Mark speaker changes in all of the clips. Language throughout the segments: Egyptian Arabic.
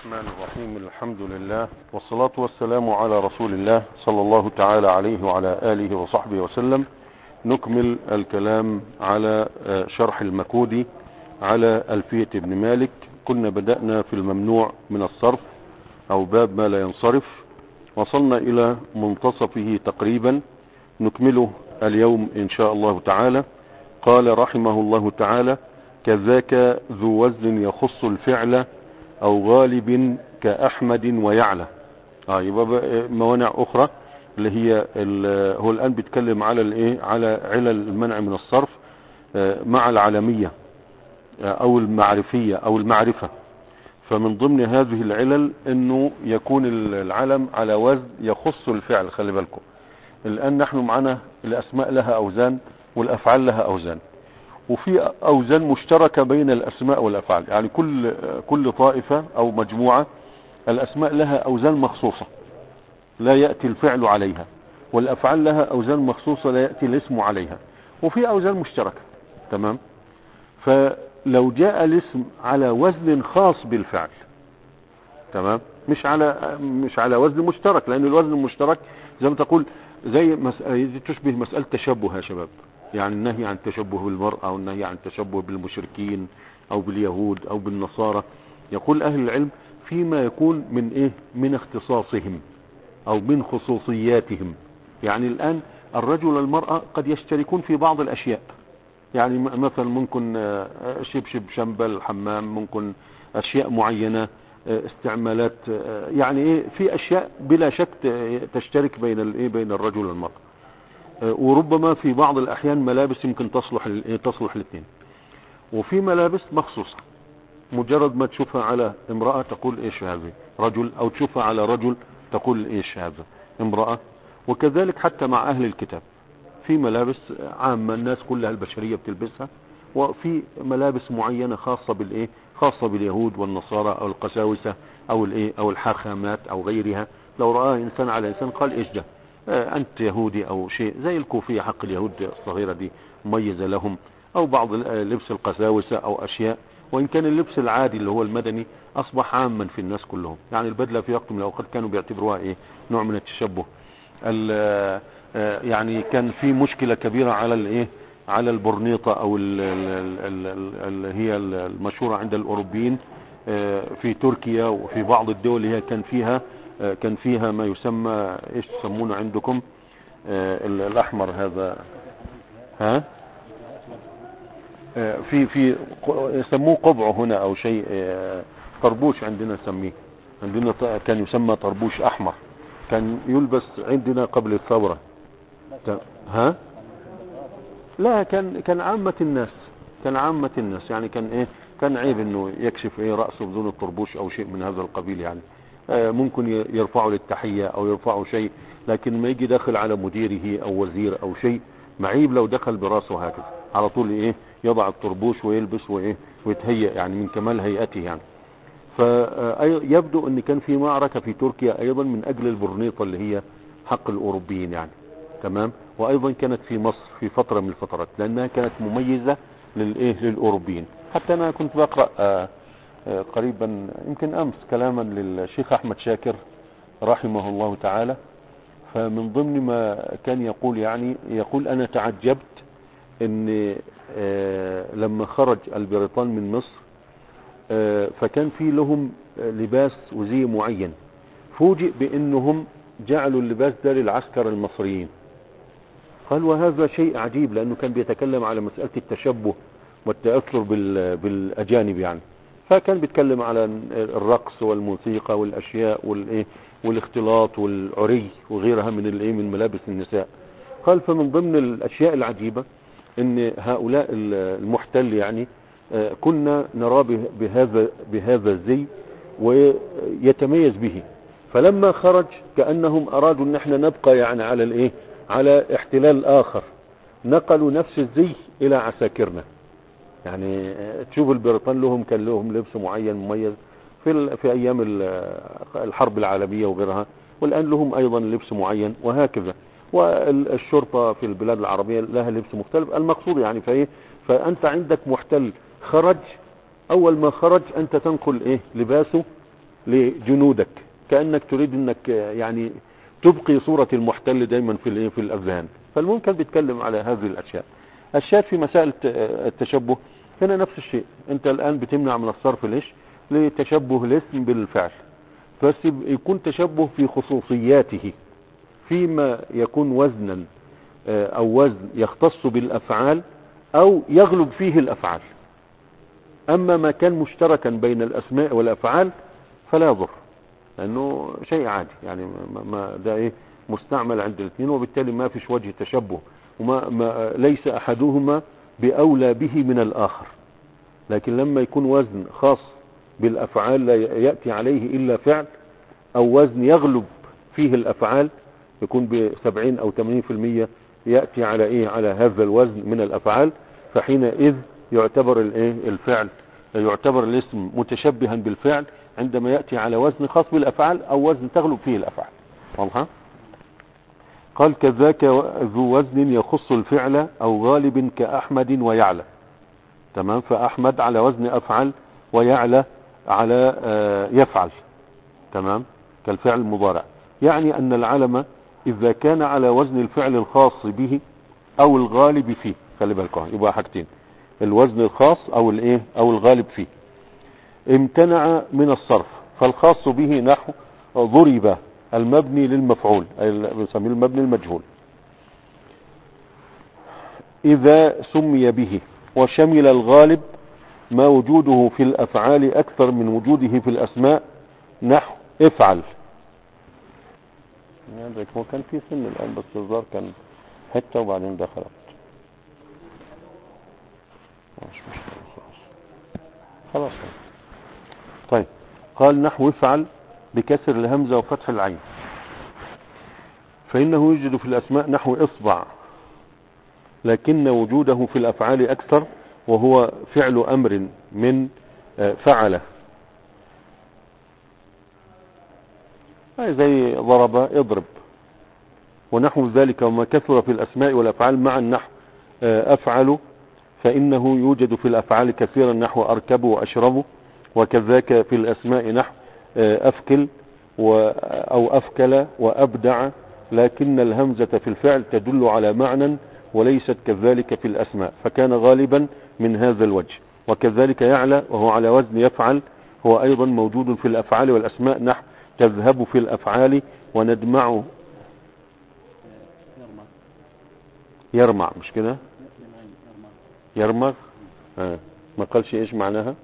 Speaker 1: الرحمن الرحيم الحمد لله والصلاة والسلام على رسول الله صلى الله تعالى عليه وعلى آله وصحبه وسلم نكمل الكلام على شرح المكودي على ألفية ابن مالك كنا بدأنا في الممنوع من الصرف أو باب ما لا ينصرف وصلنا إلى منتصفه تقريبا نكمله اليوم إن شاء الله تعالى قال رحمه الله تعالى كذاك ذو وزن يخص الفعل او غالب كاحمد ويعلى اه يبقى موانع اخرى اللي هي هو الان بيتكلم على الايه على علل المنع من الصرف آه مع العالمية آه او المعرفية او المعرفة فمن ضمن هذه العلل انه يكون العلم على وزن يخص الفعل خلي بالكم الان نحن معنا الاسماء لها اوزان والافعال لها اوزان وفي اوزان مشتركة بين الاسماء والافعال يعني كل كل طائفة او مجموعة الاسماء لها اوزان مخصوصة لا يأتي الفعل عليها والافعال لها اوزان مخصوصة لا يأتي الاسم عليها وفي اوزان مشتركة تمام فلو جاء الاسم على وزن خاص بالفعل تمام مش على مش على وزن مشترك لان الوزن المشترك زي ما تقول زي مسألة تشبه مسألة تشبه يا شباب يعني النهي عن التشبه بالمرأة او النهي عن التشبه بالمشركين او باليهود او بالنصارى يقول اهل العلم فيما يكون من ايه من اختصاصهم او من خصوصياتهم يعني الان الرجل والمرأة قد يشتركون في بعض الاشياء يعني مثلا ممكن شبشب شنبل حمام ممكن اشياء معينة استعمالات يعني ايه في اشياء بلا شك تشترك بين الايه بين الرجل والمرأة وربما في بعض الاحيان ملابس يمكن تصلح تصلح الاثنين وفي ملابس مخصوصة مجرد ما تشوفها على امرأة تقول ايش هذه رجل او تشوفها على رجل تقول ايش هذا امرأة وكذلك حتى مع اهل الكتاب في ملابس عامة الناس كلها البشرية بتلبسها وفي ملابس معينة خاصة بالايه خاصة باليهود والنصارى او القساوسة او الايه او الحاخامات او غيرها لو رآه انسان على انسان قال ايش ده انت يهودي او شيء زي الكوفية حق اليهود الصغيرة دي مميزة لهم او بعض لبس القساوسة او اشياء وان كان اللبس العادي اللي هو المدني اصبح عاما في الناس كلهم يعني البدلة في وقت من الاوقات كانوا بيعتبروها ايه نوع من التشبه يعني كان في مشكلة كبيرة على الايه على البرنيطة او اللي هي المشهورة عند الاوروبيين في تركيا وفي بعض الدول اللي هي كان فيها كان فيها ما يسمى ايش تسمونه عندكم الاحمر هذا ها في في يسموه قبعه هنا او شيء طربوش عندنا نسميه عندنا كان يسمى طربوش احمر كان يلبس عندنا قبل الثورة ها لا كان كان عامة الناس كان عامة الناس يعني كان ايه كان عيب انه يكشف ايه رأسه بدون الطربوش او شيء من هذا القبيل يعني ممكن يرفعوا للتحية او يرفعوا شيء لكن ما يجي داخل على مديره او وزير او شيء معيب لو دخل براسه هكذا على طول ايه يضع الطربوش ويلبس وايه ويتهيأ يعني من كمال هيئته يعني فيبدو ان كان في معركة في تركيا ايضا من اجل البرنيطة اللي هي حق الاوروبيين يعني تمام وايضا كانت في مصر في فترة من الفترات لانها كانت مميزة للايه للاوروبيين حتى انا كنت بقرأ آه قريبا يمكن امس كلاما للشيخ احمد شاكر رحمه الله تعالى فمن ضمن ما كان يقول يعني يقول انا تعجبت ان لما خرج البريطان من مصر فكان في لهم لباس وزي معين فوجئ بانهم جعلوا اللباس ده للعسكر المصريين قال وهذا شيء عجيب لانه كان بيتكلم على مسألة التشبه والتأثر بالاجانب يعني فكان بيتكلم على الرقص والموسيقى والاشياء والايه والاختلاط والعري وغيرها من الايه من ملابس النساء قال فمن ضمن الاشياء العجيبة ان هؤلاء المحتل يعني كنا نرى بهذا بهذا الزي ويتميز به فلما خرج كأنهم ارادوا ان احنا نبقى يعني على الايه على احتلال اخر نقلوا نفس الزي الى عساكرنا يعني تشوف البريطان لهم كان لهم لبس معين مميز في في ايام الحرب العالمية وغيرها والان لهم ايضا لبس معين وهكذا والشرطة في البلاد العربية لها لبس مختلف المقصود يعني فايه فانت عندك محتل خرج اول ما خرج انت تنقل ايه لباسه لجنودك كأنك تريد انك يعني تبقي صورة المحتل دايما في الايه في الاذهان فالممكن بيتكلم على هذه الاشياء الشاهد في مسائل التشبه هنا نفس الشيء انت الان بتمنع من الصرف ليش لتشبه الاسم بالفعل بس يكون تشبه في خصوصياته فيما يكون وزنا او وزن يختص بالافعال او يغلب فيه الافعال اما ما كان مشتركا بين الاسماء والافعال فلا يضر لانه شيء عادي يعني ما ده ايه مستعمل عند الاثنين وبالتالي ما فيش وجه تشبه وما ما ليس احدهما باولى به من الاخر لكن لما يكون وزن خاص بالافعال لا ياتي عليه الا فعل او وزن يغلب فيه الافعال يكون ب 70 او 80% ياتي على ايه على هذا الوزن من الافعال فحينئذ يعتبر الايه الفعل يعتبر الاسم متشبها بالفعل عندما يأتي على وزن خاص بالأفعال أو وزن تغلب فيه الأفعال واضحة قال كذاك ذو وزن يخص الفعل أو غالب كأحمد ويعلى تمام فأحمد على وزن أفعل ويعلى على يفعل تمام كالفعل المضارع يعني أن العلم إذا كان على وزن الفعل الخاص به أو الغالب فيه خلي بالكم يبقى حاجتين الوزن الخاص أو الايه أو الغالب فيه امتنع من الصرف فالخاص به نحو ضرب المبني للمفعول أي بنسميه المبني المجهول إذا سمي به وشمل الغالب ما وجوده في الأفعال أكثر من وجوده في الأسماء نحو افعل يعني هو كان في سن الآن بس الظاهر كان حتة وبعدين دخلت مش مشكلة خلاص خلاص طيب قال نحو افعل بكسر الهمزة وفتح العين فإنه يوجد في الأسماء نحو إصبع لكن وجوده في الأفعال أكثر وهو فعل أمر من فعل زي ضرب اضرب ونحو ذلك وما كثر في الأسماء والأفعال مع النحو أفعل فإنه يوجد في الأفعال كثيرا نحو أركب وأشرب وكذاك في الأسماء نحو أفكل أو أفكل وأبدع لكن الهمزة في الفعل تدل على معنى وليست كذلك في الأسماء فكان غالبا من هذا الوجه وكذلك يعلى وهو على وزن يفعل هو أيضا موجود في الأفعال والأسماء نحو تذهب في الأفعال وندمع يرمع مش كده يرمغ آه. ما قالش ايش معناها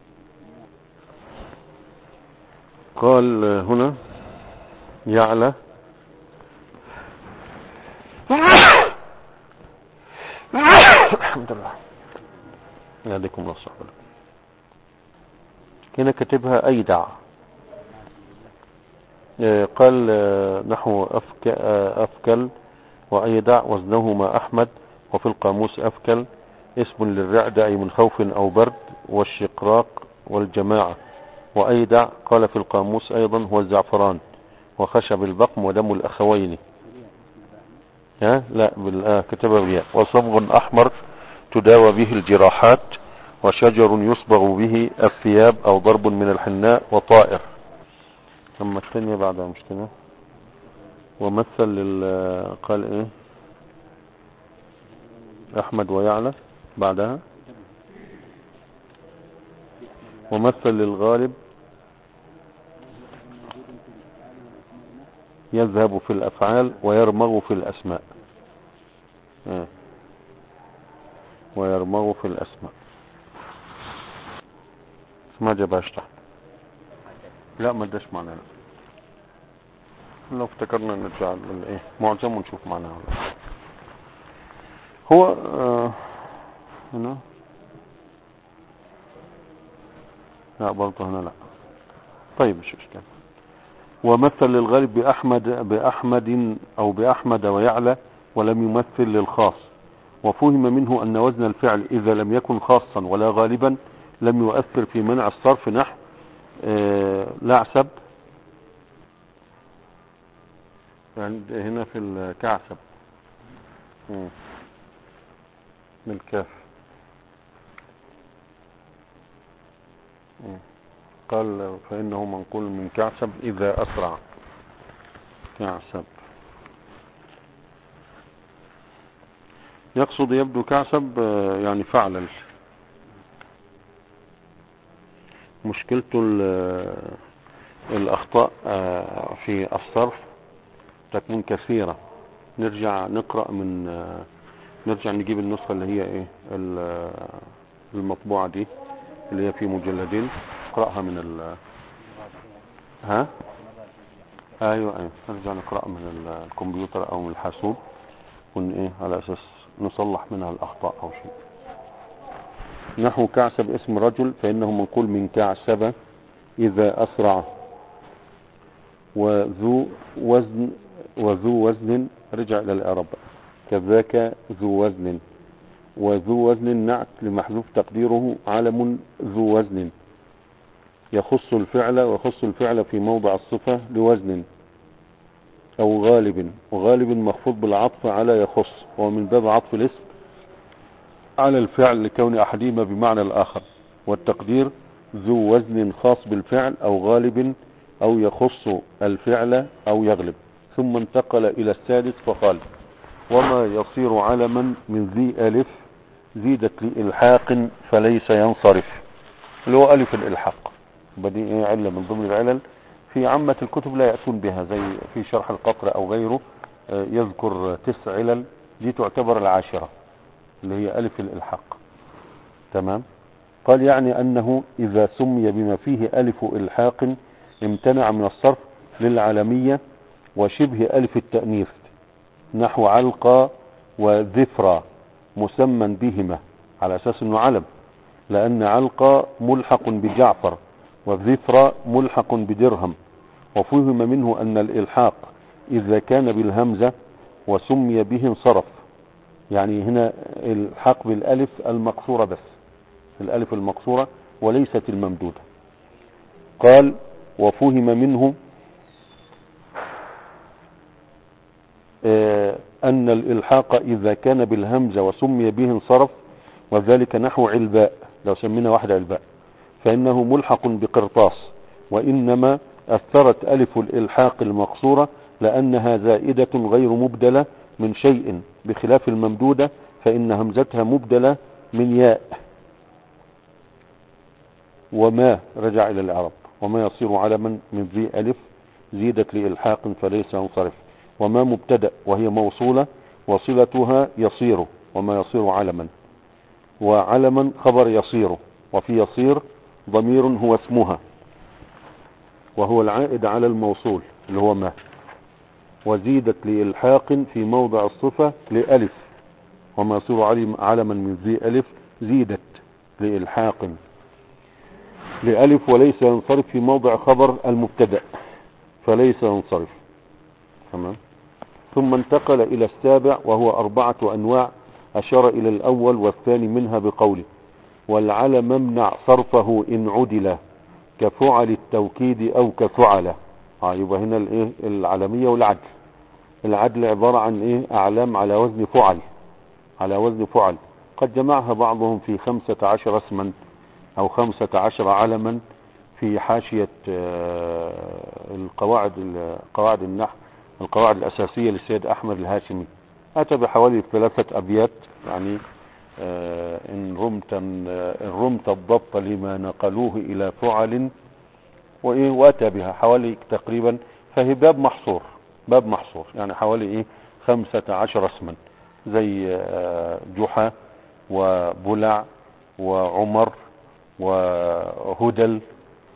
Speaker 1: قال هنا يعلى الحمد لله يهديكم الله الصحبة هنا كتبها أيدع قال نحو أفك أفكل وأيدع وزنهما أحمد وفي القاموس أفكل اسم للرعد أي من خوف أو برد والشقراق والجماعة وأيدع قال في القاموس أيضا هو الزعفران وخشب البقم ودم الأخوين ها لا بالآه كتب بها وصبغ أحمر تداوى به الجراحات وشجر يصبغ به الثياب أو ضرب من الحناء وطائر أما الثانية بعدها مش كده ومثل لل قال ايه أحمد ويعلى بعدها ومثل للغالب يذهب في الأفعال ويرمغ في الأسماء آه. ويرمغ في الأسماء ما جابهاش تحت لا ما اداش معناها لو افتكرنا نرجع للايه معجم ونشوف معناها هو آه هنا لا برضه هنا لا طيب مش مشكلة ومثل للغالب بأحمد بأحمد أو بأحمد ويعلى ولم يمثل للخاص وفهم منه أن وزن الفعل إذا لم يكن خاصا ولا غالبا لم يؤثر في منع الصرف نحو آه لعسب يعني هنا في الكعسب من الكاف قال فإنه منقول من كعسب إذا أسرع كعسب يقصد يبدو كعسب آه، يعني فعلل مشكلته ال- الأخطاء آه، في الصرف تكون كثيرة نرجع نقرأ من آه، نرجع نجيب النسخة اللي هي ايه ال- آه، المطبوعة دي اللي هي في مجلدين نقرأها من ال ها ايوه ايوه نرجع نقرأ من ال- الكمبيوتر او من الحاسوب ون ايه على اساس نصلح منها الاخطاء او شيء نحو كعسب اسم رجل فانه منقول من كعسب اذا اسرع وذو وزن وذو وزن رجع الى الاعراب كذاك ذو وزن وذو وزن نعت لمحذوف تقديره علم ذو وزن يخص الفعل ويخص الفعل في موضع الصفة لوزن أو غالب وغالب مخفوض بالعطف على يخص ومن باب عطف الاسم على الفعل لكون أحدهما بمعنى الآخر والتقدير ذو وزن خاص بالفعل أو غالب أو يخص الفعل أو يغلب ثم انتقل إلى السادس فقال وما يصير علما من ذي ألف زيدت لإلحاق فليس ينصرف اللي هو ألف الإلحاق بدي إيه علة من ضمن العلل في عامة الكتب لا يأتون بها زي في شرح القطر أو غيره آه، يذكر تسع علل دي تعتبر العاشرة اللي هي ألف الإلحاق تمام قال يعني أنه إذا سمي بما فيه ألف إلحاق امتنع من الصرف للعالمية وشبه ألف التأنيث نحو علقى وذفرى مسمى بهما على أساس أنه علم لأن علقى ملحق بجعفر والذفرى ملحق بدرهم وفهم منه أن الإلحاق إذا كان بالهمزة وسمي به انصرف يعني هنا الحق بالألف المقصورة بس الألف المقصورة وليست الممدودة قال وفهم منه آه، أن الإلحاق إذا كان بالهمزة وسمي به انصرف وذلك نحو علباء لو سمينا واحد علباء فإنه ملحق بقرطاس وإنما أثرت ألف الإلحاق المقصورة لأنها زائدة غير مبدلة من شيء بخلاف الممدودة فإن همزتها مبدلة من ياء وما رجع إلى العرب وما يصير علما من ذي ألف زيدت لإلحاق فليس ينصرف وما مبتدأ وهي موصولة وصلتها يصير وما يصير علما وعلما خبر يصير وفي يصير ضمير هو اسمها وهو العائد على الموصول اللي هو ما وزيدت لإلحاق في موضع الصفة لألف وما يصير علم- علما من ذي ألف زيدت لإلحاق لألف وليس ينصرف في موضع خبر المبتدأ فليس ينصرف تمام ثم انتقل إلى السابع وهو أربعة أنواع أشار إلى الأول والثاني منها بقوله والعلم ممنع صرفه إن عدل كفعل التوكيد أو كفعل آه يبقى هنا الإيه العلمية والعدل العدل عبارة عن إيه أعلام على وزن فعل على وزن فعل قد جمعها بعضهم في خمسة عشر اسما أو خمسة عشر علما في حاشية آه، القواعد قواعد النحو القواعد الأساسية للسيد أحمد الهاشمي أتى بحوالي ثلاثة أبيات يعني آه، إن رمت إن رمت الضبط لما نقلوه إلى فعل وإيه وأتى بها حوالي تقريبا فهي باب محصور باب محصور يعني حوالي إيه خمسة عشر اسما زي آه، جحا وبلع وعمر وهدل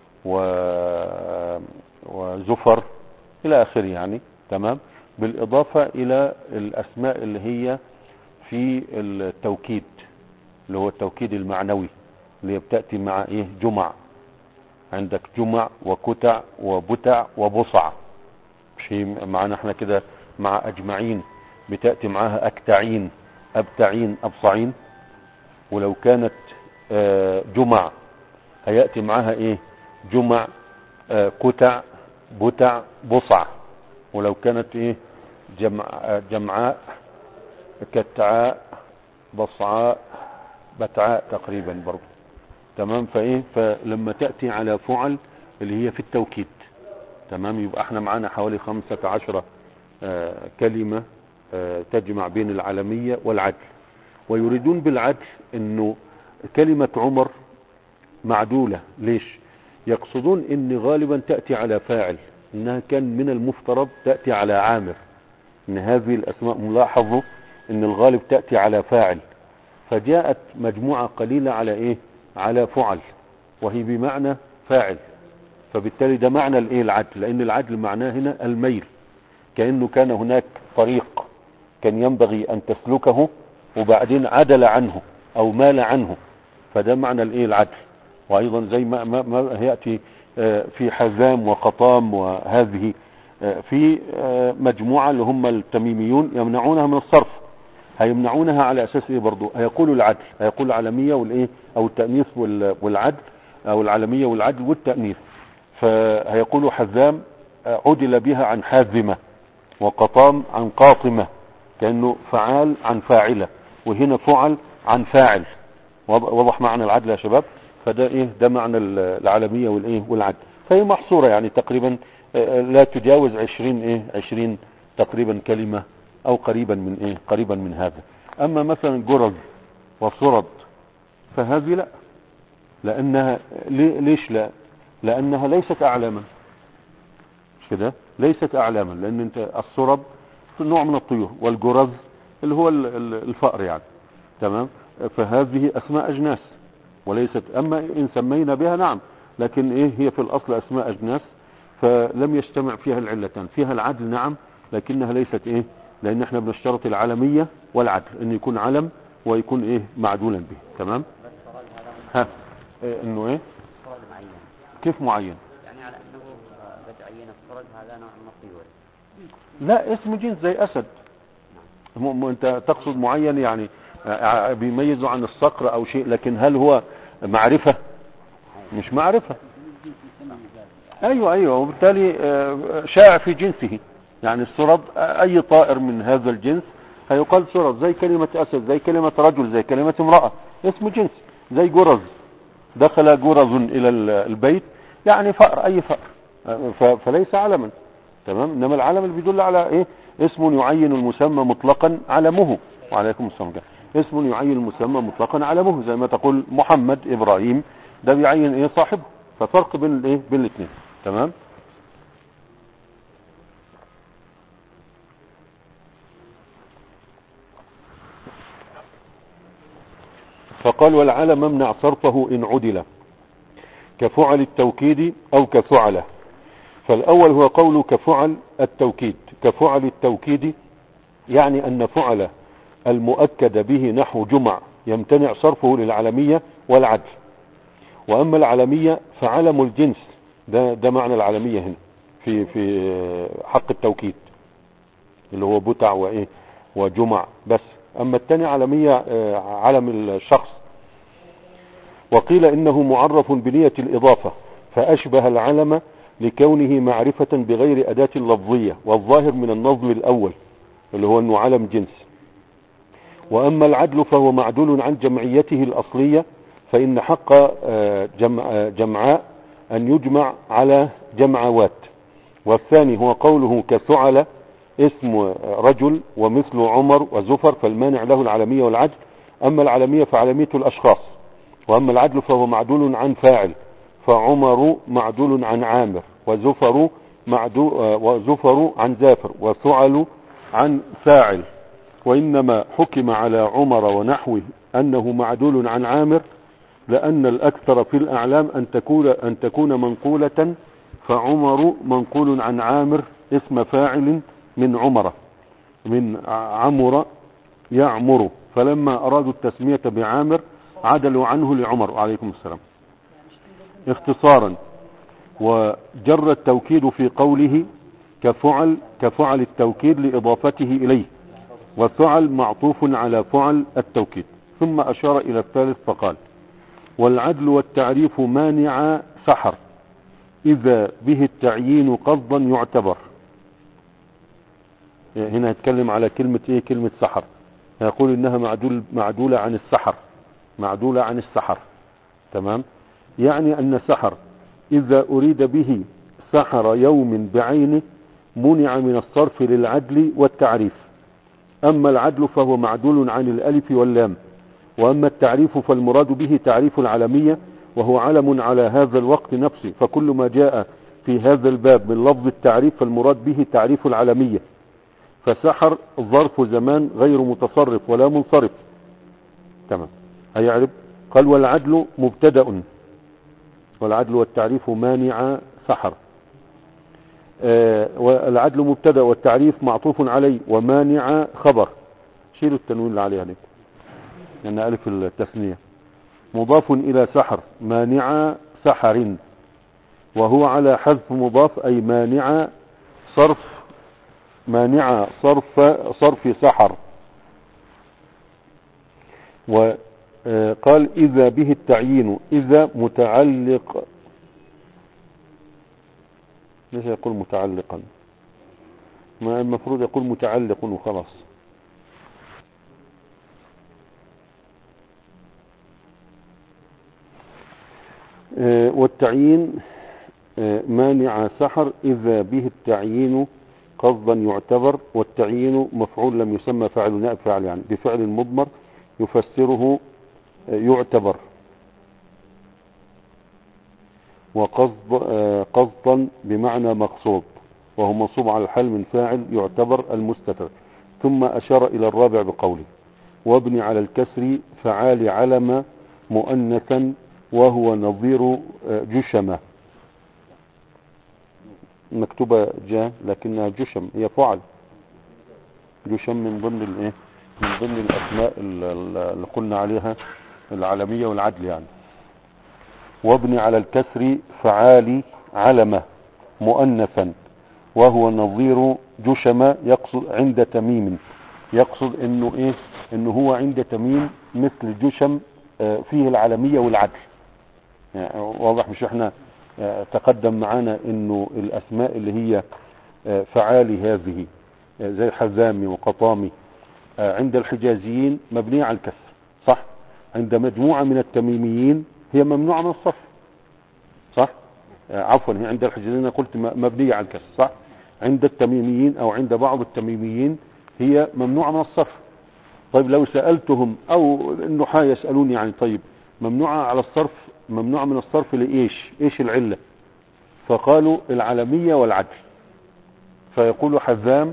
Speaker 1: و- وزفر إلى آخره يعني تمام بالإضافة إلى الأسماء اللي هي في التوكيد اللي هو التوكيد المعنوي اللي هي بتأتي مع إيه جمع عندك جمع وكتع وبتع وبصع شيء معنا احنا كده مع أجمعين بتأتي معاها أكتعين أبتعين أبصعين ولو كانت آه، جمع هيأتي معاها ايه جمع آه، كتع بتع بصع ولو كانت ايه جمع آه، جمعاء كتعاء بصعاء بتعاء تقريبا برضه تمام فايه فلما تأتي على فعل اللي هي في التوكيد تمام يبقى احنا معانا حوالي خمسة عشر آه كلمة آه تجمع بين العالمية والعدل ويريدون بالعدل انه كلمة عمر معدولة ليش يقصدون ان غالبا تأتي على فاعل انها كان من المفترض تأتي على عامر ان هذه الاسماء ملاحظوا ان الغالب تأتي على فاعل فجاءت مجموعة قليلة على ايه على فعل وهي بمعنى فاعل فبالتالي ده معنى الايه العدل لان العدل معناه هنا الميل كأنه كان هناك طريق كان ينبغي ان تسلكه وبعدين عدل عنه او مال عنه فده معنى الايه العدل وايضا زي ما, ما, ما يأتي في حزام وقطام وهذه في مجموعة اللي هم التميميون يمنعونها من الصرف هيمنعونها على اساس ايه برضو هيقولوا العدل هيقولوا العالمية والايه او التأنيث والعدل او العالمية والعدل والتأنيث فهيقولوا حزام عدل بها عن حازمة وقطام عن قاطمة كأنه فعال عن فاعلة وهنا فعل عن فاعل وضح معنى العدل يا شباب فده ايه ده معنى العالمية والايه والعدل فهي محصورة يعني تقريبا لا تجاوز عشرين ايه عشرين تقريبا كلمة او قريبا من ايه قريبا من هذا اما مثلا جرز وصرد فهذه لا لانها ليش لا لانها ليست اعلاما مش كده ليست اعلاما لان انت الصرد نوع من الطيور والجرز اللي هو الفأر يعني تمام فهذه اسماء اجناس وليست اما ان سمينا بها نعم لكن ايه هي في الاصل اسماء اجناس فلم يجتمع فيها العلتان فيها العدل نعم لكنها ليست ايه لان احنا بنشترط العالمية والعدل ان يكون علم ويكون ايه معدولا به تمام ها إيه انه ايه
Speaker 2: فرد معين
Speaker 1: كيف معين
Speaker 2: يعني على انه قد عين الفرد هذا نوع من الطيور
Speaker 1: لا اسم جنس زي اسد م- م- انت تقصد معين يعني ع- بيميزه عن الصقر او شيء لكن هل هو معرفة مش معرفة ايوه ايوه وبالتالي آه، شائع في جنسه يعني السرد آه، اي طائر من هذا الجنس هيقال سرد زي كلمة اسد زي كلمة رجل زي كلمة امرأة اسم جنس زي جرز دخل جرز الى ال- البيت يعني فأر اي فأر آه، ف- فليس علما تمام انما العلم اللي بيدل على ايه اسم يعين المسمى مطلقا علمه وعليكم السلام عليكم. اسم يعين المسمى مطلقا علمه زي ما تقول محمد ابراهيم ده بيعين ايه صاحبه ففرق بين الايه بين الاثنين تمام فقال والعلم ممنع صرفه ان عدل كفعل التوكيد او كفعله فالاول هو قول كفعل التوكيد كفعل التوكيد يعني ان فعل المؤكد به نحو جمع يمتنع صرفه للعلمية والعدل واما العلمية فعلم الجنس ده, ده معنى العلمية هنا في, في حق التوكيد اللي هو بتع وايه وجمع بس اما الثاني علمية آه، علم الشخص وقيل انه معرف بنية الاضافة فاشبه العلم لكونه معرفة بغير اداة لفظية والظاهر من النظم الاول اللي هو انه علم جنس واما العدل فهو معدول عن جمعيته الاصلية فان حق آه، جمع آه، جمعاء ان يجمع على جمعوات والثاني هو قوله كثعل اسم رجل ومثل عمر وزفر فالمانع له العالمية والعدل اما العالمية فعالمية الاشخاص واما العدل فهو معدول عن فاعل فعمر معدول عن عامر وزفر معدو آه، وزفر عن زافر وثعل عن فاعل وانما حكم على عمر ونحوه انه معدول عن عامر لان الاكثر في الاعلام ان تكون ان تكون منقولة فعمر منقول عن عامر اسم فاعل من عمر من عمر يعمر فلما ارادوا التسمية بعامر عدلوا عنه لعمر وعليكم السلام اختصارا وجر التوكيد في قوله كفعل كفعل التوكيد لإضافته إليه وفعل معطوف على فعل التوكيد ثم أشار إلى الثالث فقال والعدل والتعريف مانع سحر إذا به التعيين قصدا يعتبر هنا يتكلم على كلمة ايه كلمة سحر يقول انها معدول معدولة عن السحر معدولة عن السحر تمام يعني أن سحر إذا أريد به سحر يوم بعينه منع من الصرف للعدل والتعريف أما العدل فهو معدول عن الألف واللام وأما التعريف فالمراد به تعريف العلمية وهو علم على هذا الوقت نفسه فكل ما جاء في هذا الباب من لفظ التعريف فالمراد به تعريف العلمية فسحر ظرف زمان غير متصرف ولا منصرف تمام هيعرف قال والعدل مبتدأ والعدل والتعريف مانع سحر آه والعدل مبتدأ والتعريف معطوف عليه ومانع خبر شيلوا التنوين اللي عليها دي لأن ألف التثنية مضاف إلى سحر مانع سحر وهو على حذف مضاف أي مانع صرف مانع صرف صرف سحر وقال إذا به التعيين إذا متعلق ليش يقول متعلقا ما المفروض يقول متعلق وخلاص والتعيين مانع سحر إذا به التعيين قصدا يعتبر والتعيين مفعول لم يسمى فاعل نائب فاعل يعني بفعل مضمر يفسره يعتبر وقصد قصدا بمعنى مقصود وهو منصوب على الحال من فاعل يعتبر المستتر ثم أشار إلى الرابع بقوله وابن على الكسر فعال علم مؤنثا وهو نظير جشمة مكتوبة جاء لكنها جشم هي فعل جشم من ضمن الايه من ضمن الاسماء اللي قلنا عليها العالمية والعدل يعني وابن على الكسر فعالي علمة مؤنثا وهو نظير جشم يقصد عند تميم يقصد انه ايه انه هو عند تميم مثل جشم فيه العالمية والعدل يعني واضح مش احنا تقدم معانا انه الاسماء اللي هي فعالي هذه زي حزامي وقطامي عند الحجازيين مبنية على الكسر صح عند مجموعة من التميميين هي ممنوعة من الصرف صح عفوا هي عند الحجازيين قلت مبنية على الكسر صح عند التميميين او عند بعض التميميين هي ممنوعة من الصرف طيب لو سألتهم او النحاة يسألوني يعني طيب ممنوعة على الصرف ممنوعة من الصرف لإيش إيش العلة فقالوا العالمية والعدل فيقول حذام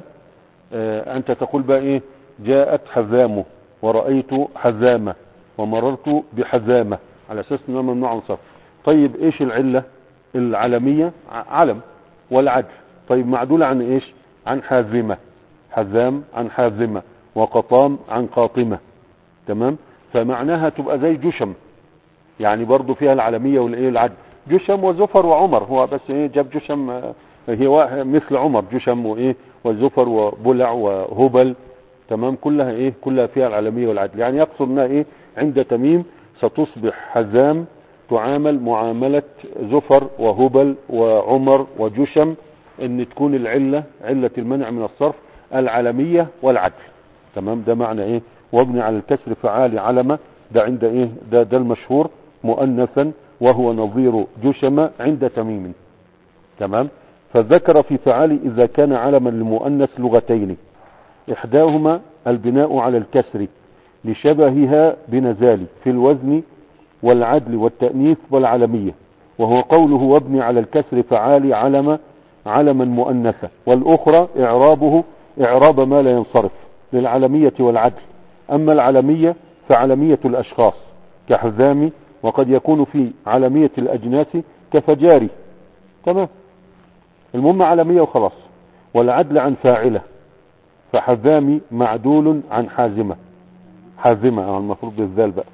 Speaker 1: آه أنت تقول بقى إيه جاءت حذامه ورأيت حذامة ومررت بحذامة على أساس أنها ممنوعة من الصرف طيب إيش العلة العالمية علم والعدل طيب معدولة عن إيش عن حازمة حذام عن حازمة وقطام عن قاطمة تمام فمعناها تبقى زي جشم يعني برضو فيها العالمية والايه العدل جشم وزفر وعمر هو بس ايه جاب جشم هي مثل عمر جشم وايه وزفر وبلع وهبل تمام كلها ايه كلها فيها العالمية والعدل يعني يقصد انها ايه عند تميم ستصبح حزام تعامل معاملة زفر وهبل وعمر وجشم ان تكون العلة علة المنع من الصرف العالمية والعدل تمام ده معنى ايه وابني على الكسر فعالي علمة ده عند ايه ده ده المشهور مؤنثا وهو نظير جشم عند تميم تمام فذكر في فعال اذا كان علما للمؤنث لغتين احداهما البناء على الكسر لشبهها بنزال في الوزن والعدل والتأنيث والعلمية وهو قوله وابني على الكسر فعالي علم علما مؤنثا والاخرى اعرابه اعراب ما لا ينصرف للعلمية والعدل اما العلمية فعلمية الاشخاص كحزامي وقد يكون في علمية الاجناس كفجاري تمام المهم علمية وخلاص والعدل عن فاعلة فحزامي معدول عن حازمة حازمة المفروض بالذال بقى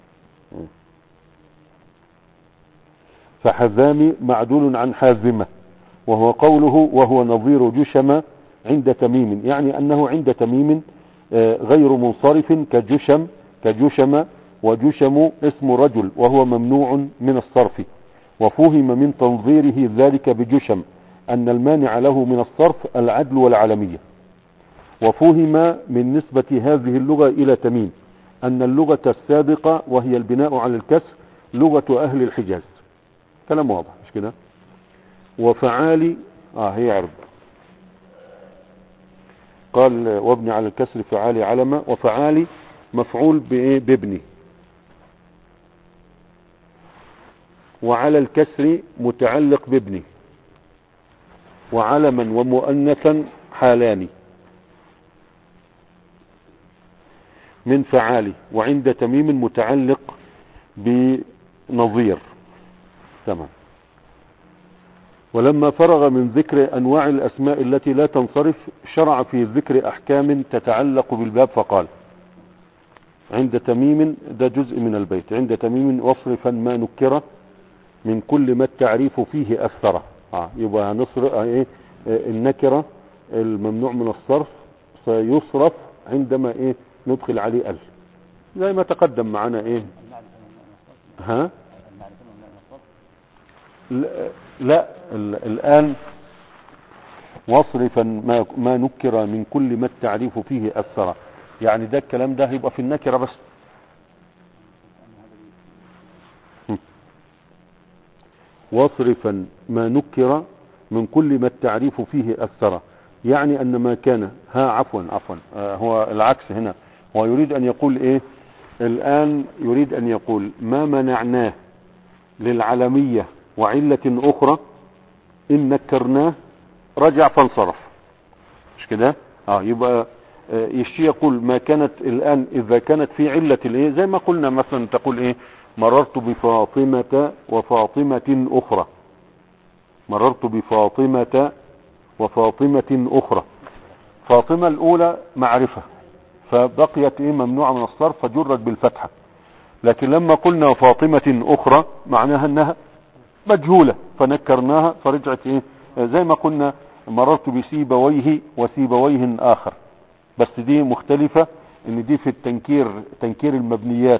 Speaker 1: فحزامي معدول عن حازمة وهو قوله وهو نظير جشم عند تميم يعني أنه عند تميم غير منصرف كجشم كجشم وجشم اسم رجل وهو ممنوع من الصرف وفهم من تنظيره ذلك بجشم أن المانع له من الصرف العدل والعلمية وفهم من نسبة هذه اللغة إلى تميم أن اللغة السابقة وهي البناء على الكسر لغة أهل الحجاز كلام واضح مش كده وفعالي اه هي عرب قال وابني على الكسر فعالي علمة وفعالي مفعول بإيه بابني وعلى الكسر متعلق بابني وعلما ومؤنثا حالان من فعالي وعند تميم متعلق بنظير تمام ولما فرغ من ذكر أنواع الأسماء التي لا تنصرف شرع في ذكر أحكام تتعلق بالباب فقال عند تميم ده جزء من البيت عند تميم واصرفا ما نكر من كل ما التعريف فيه أثره آه يبقى هنصرف آه إيه آه النكرة الممنوع من الصرف سيصرف عندما إيه ندخل عليه ألف زي ما تقدم معنا إيه ها لا, لا ال- الآن واصرفا ما, ما نكر من كل ما التعريف فيه أثر يعني ده الكلام ده هيبقى في النكرة بس هم. واصرفا ما نكر من كل ما التعريف فيه أثر يعني أن ما كان ها عفوا عفوا آه هو العكس هنا هو يريد أن يقول إيه الآن يريد أن يقول ما منعناه للعلمية وعلة أخرى إن نكرناه رجع فانصرف مش كده اه يبقى آه، يشتي يقول ما كانت الآن إذا كانت في علة الإيه زي ما قلنا مثلا تقول إيه مررت بفاطمة وفاطمة أخرى مررت بفاطمة وفاطمة أخرى فاطمة الأولى معرفة فبقيت إيه ممنوعة من الصرف فجرت بالفتحة لكن لما قلنا فاطمة أخرى معناها أنها مجهولة فنكرناها فرجعت إيه زي ما قلنا مررت بسيبويه وسيبويه آخر بس دي مختلفة ان دي في التنكير تنكير المبنيات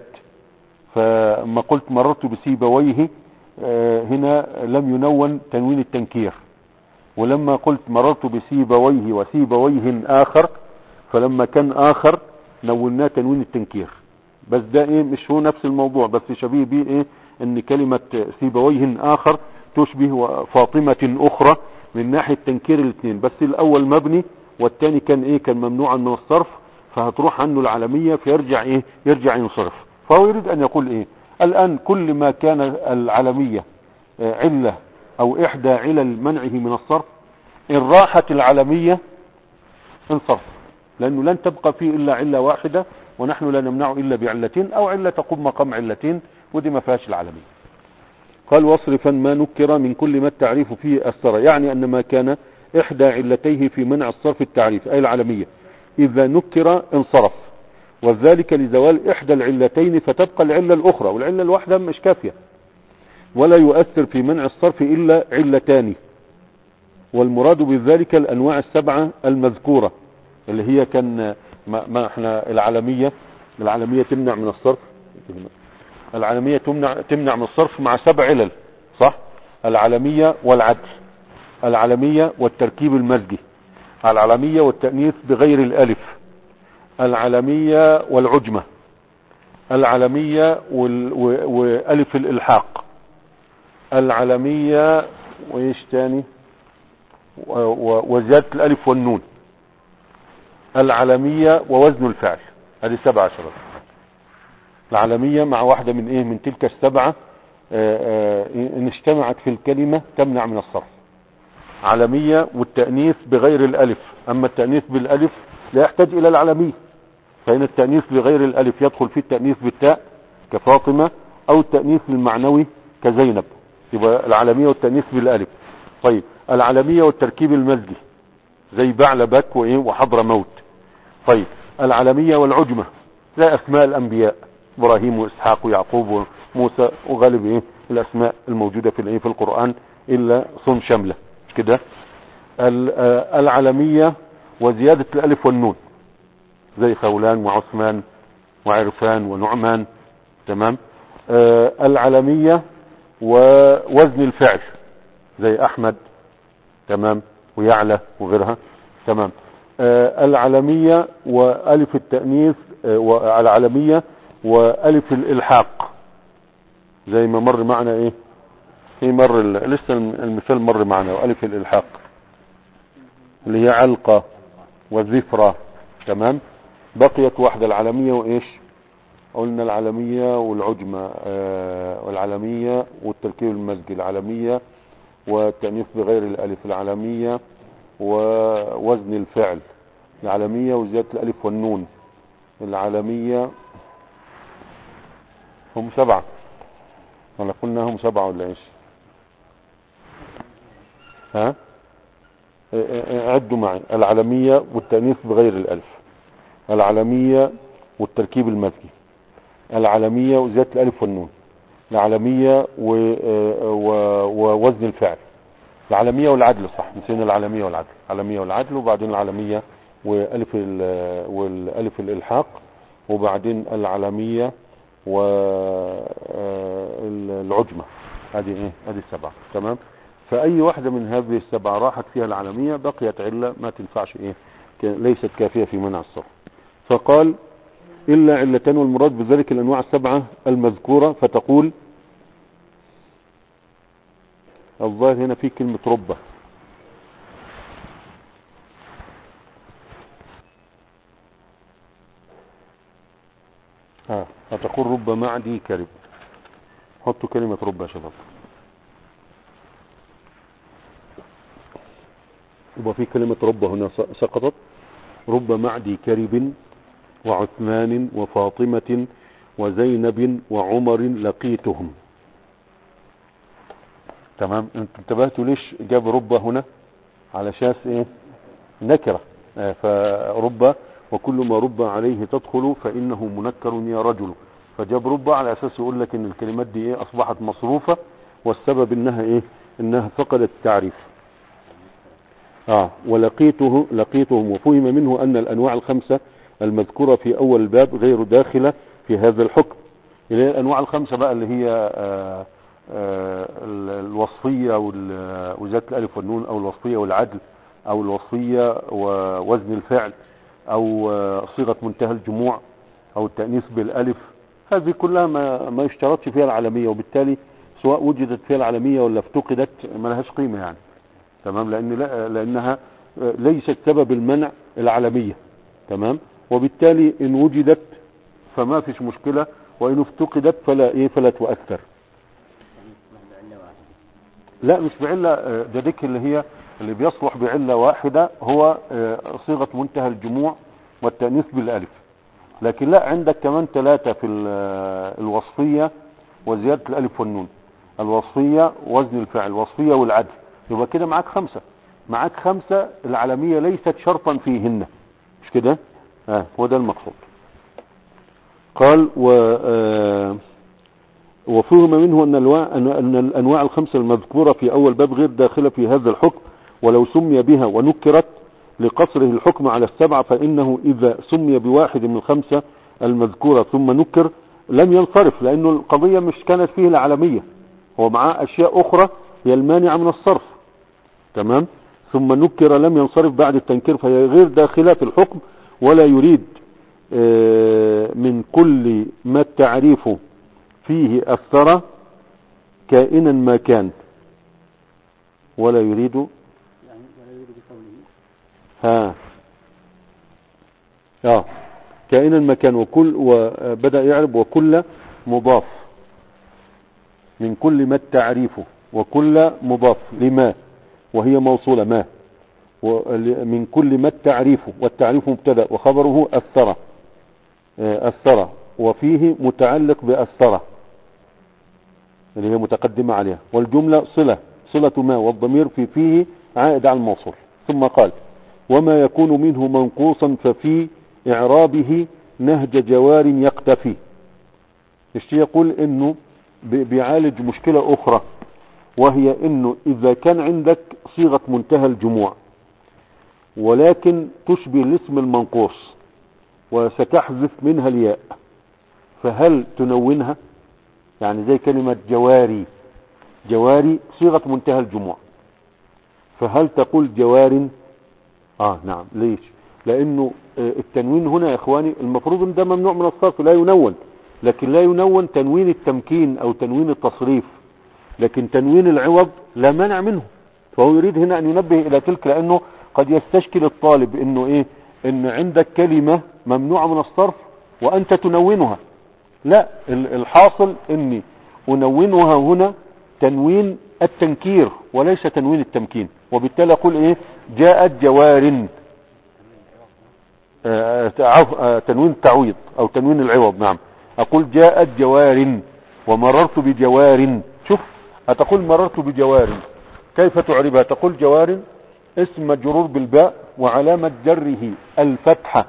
Speaker 1: فما قلت مررت بسيبويه آه، هنا لم ينون تنوين التنكير ولما قلت مررت بسيبويه وسيبويه آخر فلما كان آخر نوناه تنوين التنكير بس ده ايه مش هو نفس الموضوع بس شبيه بيه ايه ان كلمة سيبويه آخر تشبه فاطمة أخرى من ناحية تنكير الاثنين بس الأول مبني والثاني كان ايه كان ممنوعا من الصرف فهتروح عنه العالمية فيرجع ايه يرجع ينصرف فهو يريد ان يقول ايه الان كل ما كان العالمية آه، علة او احدى علل منعه من الصرف ان راحت العالمية انصرف لانه لن تبقى فيه الا علة واحدة ونحن لا نمنعه الا بعلتين او علة تقوم مقام علتين ودي ما فيهاش العالمية قال واصرفا ما نكر من كل ما التعريف فيه أثر يعني أن ما كان إحدى علتيه في منع الصرف التعريف أي العالمية إذا نكر انصرف وذلك لزوال إحدى العلتين فتبقى العلة الأخرى والعلة الواحدة مش كافية ولا يؤثر في منع الصرف إلا علتان والمراد بذلك الأنواع السبعة المذكورة اللي هي كان ما, ما احنا العالمية العالمية تمنع من الصرف العالمية تمنع, تمنع من الصرف مع سبع علل صح العالمية والعدل العالمية والتركيب المزجي العالمية والتأنيث بغير الألف العالمية والعجمة العالمية وال... و... وألف الإلحاق العالمية وإيش تاني و... و... وزيادة الألف والنون العالمية ووزن الفعل هذه سبعة شرط العالمية مع واحدة من ايه من تلك السبعة آآ آآ ان اجتمعت في الكلمة تمنع من الصرف عالمية والتأنيث بغير الالف اما التأنيث بالالف لا يحتاج الى العالمية فإن التأنيث بغير الالف يدخل فيه التأنيث بالتاء كفاطمة او التأنيث المعنوي كزينب يبقى العالمية والتأنيث بالالف طيب العالمية والتركيب المزجي زي بعلبك وايه وحضر موت طيب العالمية والعجمة زي اسماء الانبياء ابراهيم واسحاق ويعقوب وموسى وغالب ايه الاسماء الموجودة في الايه في القرآن الا صن شملة مش كده العالمية وزيادة الالف والنون زي خولان وعثمان وعرفان ونعمان تمام آه العالمية ووزن الفعل زي احمد تمام ويعلى وغيرها تمام آه العالمية والف التأنيث آه والعالمية والف الالحاق زي ما مر معنا ايه في مر ال- لسه الم- المثال مر معنا والف الالحاق اللي هي علقة وزفرة تمام بقيت واحدة العالمية وايش قلنا العالمية والعجمة آه والعالمية والتركيب المزجي العالمية والتأنيث بغير الألف العالمية ووزن الفعل العالمية وزيادة الألف والنون العالمية هم سبعة ولا قلنا هم سبعة ولا ايش ها اه اه اه عدوا معي العالمية والتأنيث بغير الألف العالمية والتركيب المزجي العالمية وزيادة الألف والنون العالمية و... اه و... ووزن الفعل العالمية والعدل صح نسينا العالمية والعدل العالمية والعدل وبعدين العالمية وألف ال... والألف الإلحاق وبعدين العالمية والعجمة هذه ايه هذه السبعة تمام فأي واحدة من هذه السبعة راحت فيها العالمية بقيت علة ما تنفعش ايه ك- ليست كافية في منع الصرف فقال إلا علتان والمراد بذلك الأنواع السبعة المذكورة فتقول الظاهر هنا في كلمة ربة ها فتقول رب معدي كرب حطوا كلمة رب يا شباب يبقى في كلمة رب هنا س- سقطت رب معدي كرب وعثمان وفاطمة وزينب وعمر لقيتهم تمام انتوا انتبهتوا ليش جاب رب هنا على شاس ايه نكرة آه، فرب وكل ما رب عليه تدخل فإنه منكر يا رجل فجاب رب على أساس يقول لك إن الكلمات دي إيه أصبحت مصروفة والسبب إنها إيه إنها فقدت التعريف آه ولقيته لقيتهم وفهم منه أن الأنواع الخمسة المذكورة في أول الباب غير داخلة في هذا الحكم اللي هي الأنواع الخمسة بقى اللي هي آه آه ال- الوصفية وال- وزيادة الألف والنون أو الوصفية والعدل أو الوصفية ووزن الفعل أو آه، صيغة منتهى الجموع أو التأنيث بالألف هذه كلها ما, ما يشترطش فيها العالمية وبالتالي سواء وجدت فيها العالمية ولا افتقدت ما لهاش قيمة يعني تمام لأن لا لأنها آه، ليست سبب المنع العالمية تمام وبالتالي إن وجدت فما فيش مشكلة وإن افتقدت فلا إيه فلا تؤثر لا مش بعلة آه، ده ديك اللي هي اللي بيصلح بعلة واحدة هو آه، صيغة منتهى الجموع والتأنيث بالألف لكن لا عندك كمان ثلاثة في ال- آه، الوصفية وزيادة الألف والنون الوصفية وزن الفعل الوصفية والعدل يبقى كده معاك خمسة معاك خمسة العالمية ليست شرطا فيهن مش كده اه هو ده المقصود قال و آه وفهم منه أن, الوا... أن أن الأنواع الخمسة المذكورة في أول باب غير داخلة في هذا الحكم ولو سمي بها ونكرت لقصره الحكم على السبعة فإنه إذا سمي بواحد من الخمسة المذكورة ثم نكر لم ينصرف لأنه القضية مش كانت فيه العالمية هو معاه أشياء أخرى هي المانعة من الصرف تمام ثم نكر لم ينصرف بعد التنكير فهي غير داخلة في الحكم ولا يريد آه، من كل ما التعريف فيه أثر كائنا ما كان ولا يريد
Speaker 2: يعني ولا يريد بقوله
Speaker 1: ها اه كائنا ما كان وكل وبدأ يعرب وكل مضاف من كل ما التعريف وكل مضاف لما وهي موصولة ما ول- من كل ما التعريف والتعريف مبتدا وخبره أثر آه، أثر وفيه متعلق بأثر اللي هي متقدمة عليها والجملة صلة صلة ما والضمير في فيه عائد على الموصول ثم قال وما يكون منه منقوصا ففي إعرابه نهج جوار يقتفي الشيء يقول انه بي- بيعالج مشكلة اخرى وهي انه اذا كان عندك صيغة منتهى الجموع ولكن تشبه الاسم المنقوص وستحذف منها الياء فهل تنونها يعني زي كلمة جواري جواري صيغة منتهى الجموع فهل تقول جوار اه نعم ليش لانه آه، التنوين هنا يا اخواني المفروض ان ده ممنوع من الصرف لا ينون لكن لا ينون تنوين التمكين او تنوين التصريف لكن تنوين العوض لا مانع منه فهو يريد هنا ان ينبه الى تلك لانه قد يستشكل الطالب انه ايه ان عندك كلمة ممنوعة من الصرف وانت تنونها لا ال- الحاصل اني انونها هنا تنوين التنكير وليس تنوين التمكين وبالتالي اقول ايه جاءت جوار آه، عف- آه، تنوين التعويض او تنوين العوض نعم اقول جاءت جوار ومررت بجوار شوف هتقول مررت بجوار كيف تعربها تقول جوار اسم مجرور بالباء وعلامة جره الفتحة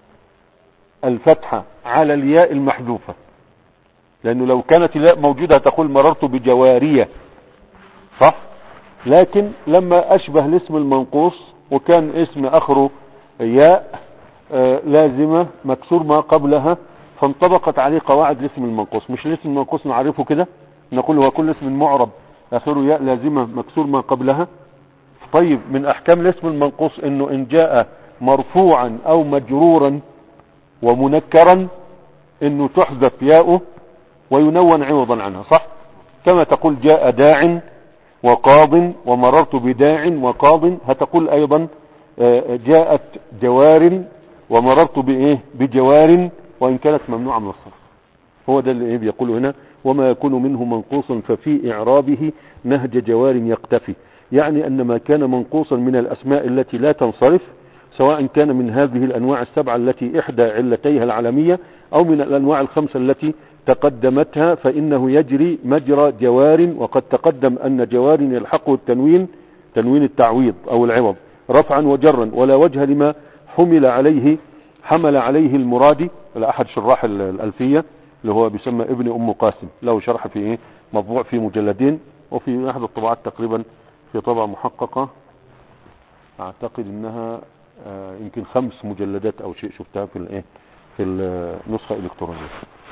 Speaker 1: الفتحة على الياء المحذوفة لانه لو كانت الياء موجودة تقول مررت بجوارية صح لكن لما اشبه الاسم المنقوص وكان اسم اخره ياء آه، لازمة مكسور ما قبلها فانطبقت عليه قواعد الاسم المنقوص مش الاسم المنقوص نعرفه كده نقول هو كل اسم معرب اخره ياء لازمة مكسور ما قبلها طيب من احكام الاسم المنقوص انه ان جاء مرفوعا او مجرورا ومنكرا انه تحذف ياؤه وينون عوضا عنها صح كما تقول جاء داع وقاض ومررت بداع وقاض هتقول ايضا آه، جاءت جوار ومررت بايه بجوار وان كانت ممنوعة من الصرف هو ده اللي إيه بيقول هنا وما يكون منه منقوصا ففي اعرابه نهج جوار يقتفي يعني ان ما كان منقوصا من الاسماء التي لا تنصرف سواء كان من هذه الانواع السبعة التي احدى علتيها العالمية او من الانواع الخمسة التي تقدمتها فانه يجري مجرى جوار وقد تقدم ان جوار يلحقه التنوين تنوين التعويض او العوض رفعا وجرا ولا وجه لما حمل عليه حمل عليه المرادي احد شراح ال- الالفية اللي هو بيسمى ابن ام قاسم له شرح في ايه مطبوع في مجلدين وفي احد الطبعات تقريبا في طبعة محققة اعتقد انها آه، يمكن خمس مجلدات او شيء شفتها في الايه في النسخة الالكترونية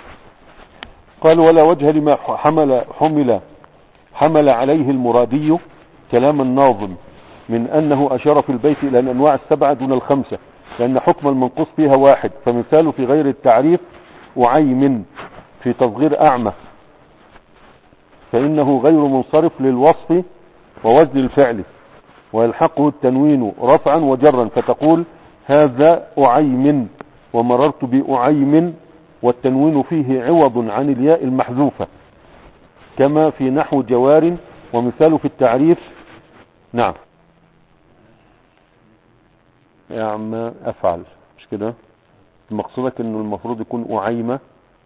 Speaker 1: قال ولا وجه لما حمل حمل حمل عليه المرادي كلام الناظم من انه اشار في البيت الى الانواع السبعة دون الخمسة لان حكم المنقوص فيها واحد فمثاله في غير التعريف وعيم في تصغير اعمى فانه غير منصرف للوصف ووزن الفعل ويلحقه التنوين رفعا وجرا فتقول هذا أعيم ومررت بأعيم والتنوين فيه عوض عن الياء المحذوفة كما في نحو جوار ومثال في التعريف نعم يا عم أفعل مش كده مقصودك انه المفروض يكون أعيمة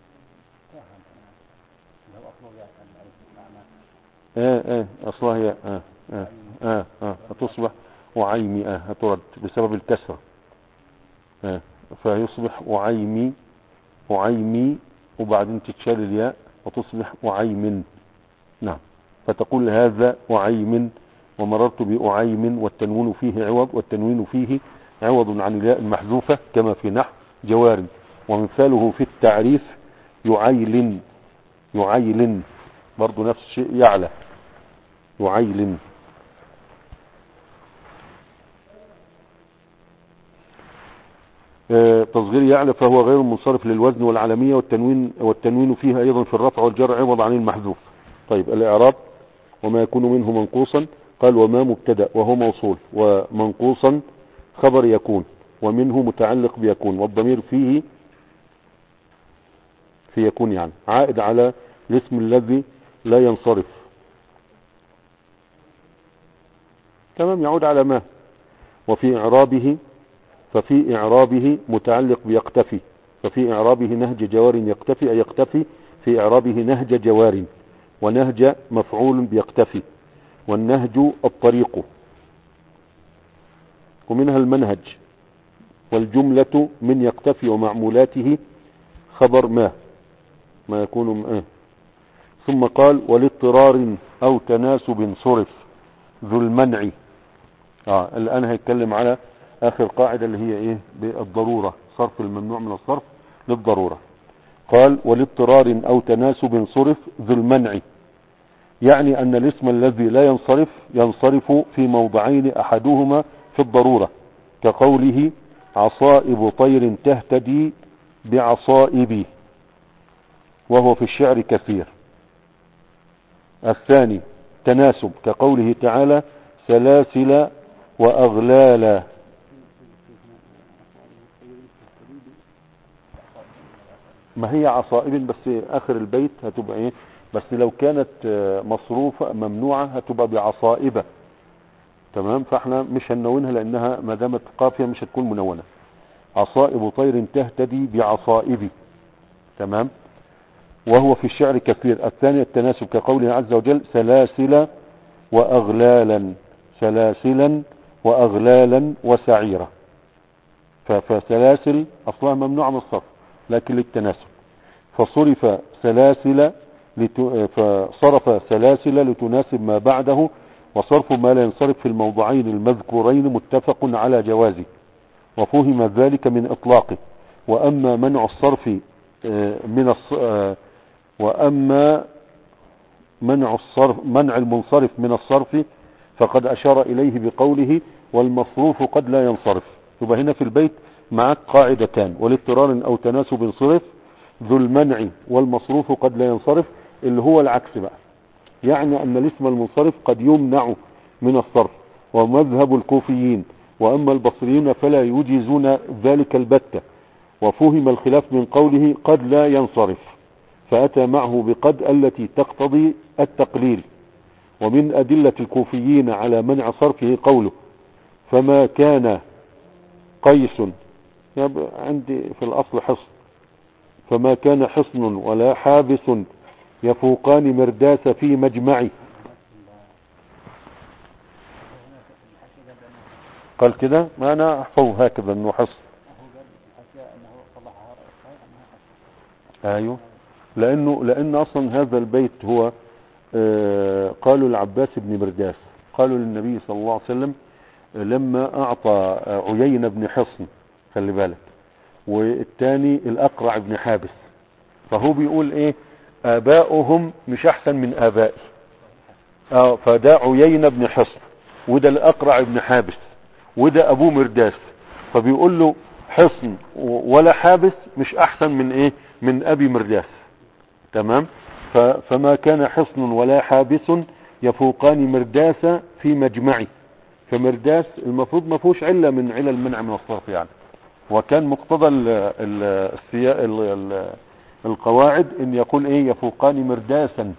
Speaker 1: اه اه اصلها هي اه اه اه اه هتصبح أعيمي اه هترد بسبب الكسرة اه فيصبح أعيمي أعيمي وبعدين تتشال الياء وتصبح أعيم نعم فتقول هذا أعيم ومررت بأعيم والتنوين فيه عوض والتنوين فيه عوض عن الياء المحذوفة كما في نحو جوار ومثاله في التعريف يعيل يعيل برضو نفس الشيء يعلى يعيل آه، تصغير يعلى فهو غير منصرف للوزن والعلمية والتنوين والتنوين فيها أيضا في الرفع والجر عوض عن المحذوف طيب الإعراب وما يكون منه منقوصا قال وما مبتدا وهو موصول ومنقوصا خبر يكون ومنه متعلق بيكون والضمير فيه في يكون يعني عائد على الاسم الذي لا ينصرف تمام يعود على ما وفي إعرابه ففي إعرابه متعلق بيقتفي ففي إعرابه نهج جوار يقتفي أي يقتفي في إعرابه نهج جوار ونهج مفعول بيقتفي والنهج الطريق ومنها المنهج والجملة من يقتفي ومعمولاته خبر ما ما يكون ما ثم قال ولاضطرار أو تناسب صرف ذو المنع آه الآن هيتكلم على آخر قاعدة اللي هي إيه بالضرورة صرف الممنوع من الصرف للضرورة قال ولاضطرار أو تناسب صرف ذو المنع يعني أن الاسم الذي لا ينصرف ينصرف في موضعين أحدهما في الضرورة كقوله عصائب طير تهتدي بعصائب وهو في الشعر كثير الثاني تناسب كقوله تعالى سلاسل وأغلالا ما هي عصائب بس آخر البيت هتبقى إيه بس لو كانت آه، مصروفة ممنوعة هتبقى بعصائبة تمام فاحنا مش هنونها لأنها ما دامت قافية مش هتكون منونة عصائب طير تهتدي بعصائب تمام وهو في الشعر كثير الثاني التناسب كقوله عز وجل سلاسل وأغلالا سلاسلا وأغلالا وسعيرا ف- فسلاسل أصلها ممنوع من الصرف لكن للتناسب فصرف سلاسل لت... فصرف سلاسل لتناسب ما بعده وصرف ما لا ينصرف في الموضعين المذكورين متفق على جوازه وفهم ذلك من إطلاقه وأما منع الصرف آه، من الص... آه، وأما منع الصرف منع المنصرف من الصرف فقد أشار إليه بقوله والمصروف قد لا ينصرف يبقى هنا في البيت معك قاعدتان والاضطرار أو تناسب صرف ذو المنع والمصروف قد لا ينصرف اللي هو العكس بقى يعني أن الاسم المنصرف قد يمنع من الصرف ومذهب الكوفيين وأما البصريين فلا يجيزون ذلك البتة وفهم الخلاف من قوله قد لا ينصرف فأتى معه بقد التي تقتضي التقليل ومن أدلة الكوفيين على منع صرفه قوله فما كان قيس يبقى عندي في الأصل حصن فما كان حصن ولا حابس يفوقان مرداس في مجمعي قال كده ما أنا أحفظ هكذا أنه حصن أيوه لأنه لأن أصلا هذا البيت هو آه، قالوا العباس بن مرداس قالوا للنبي صلى الله عليه وسلم آه، لما أعطى آه، عيينة بن حصن خلي بالك والتاني الأقرع بن حابس فهو بيقول إيه آباؤهم مش أحسن من آبائي آه فده عيينة بن حصن وده الأقرع بن حابس وده أبوه مرداس فبيقول له حصن ولا حابس مش أحسن من إيه من أبي مرداس تمام ف- فما كان حصن ولا حابس يفوقان مرداس في مجمعي فمرداس المفروض ما فيهوش علة من علل المنع من الصرف يعني وكان مقتضى ال ال السيا- ال ال القواعد ان يقول ايه يفوقان مرداسا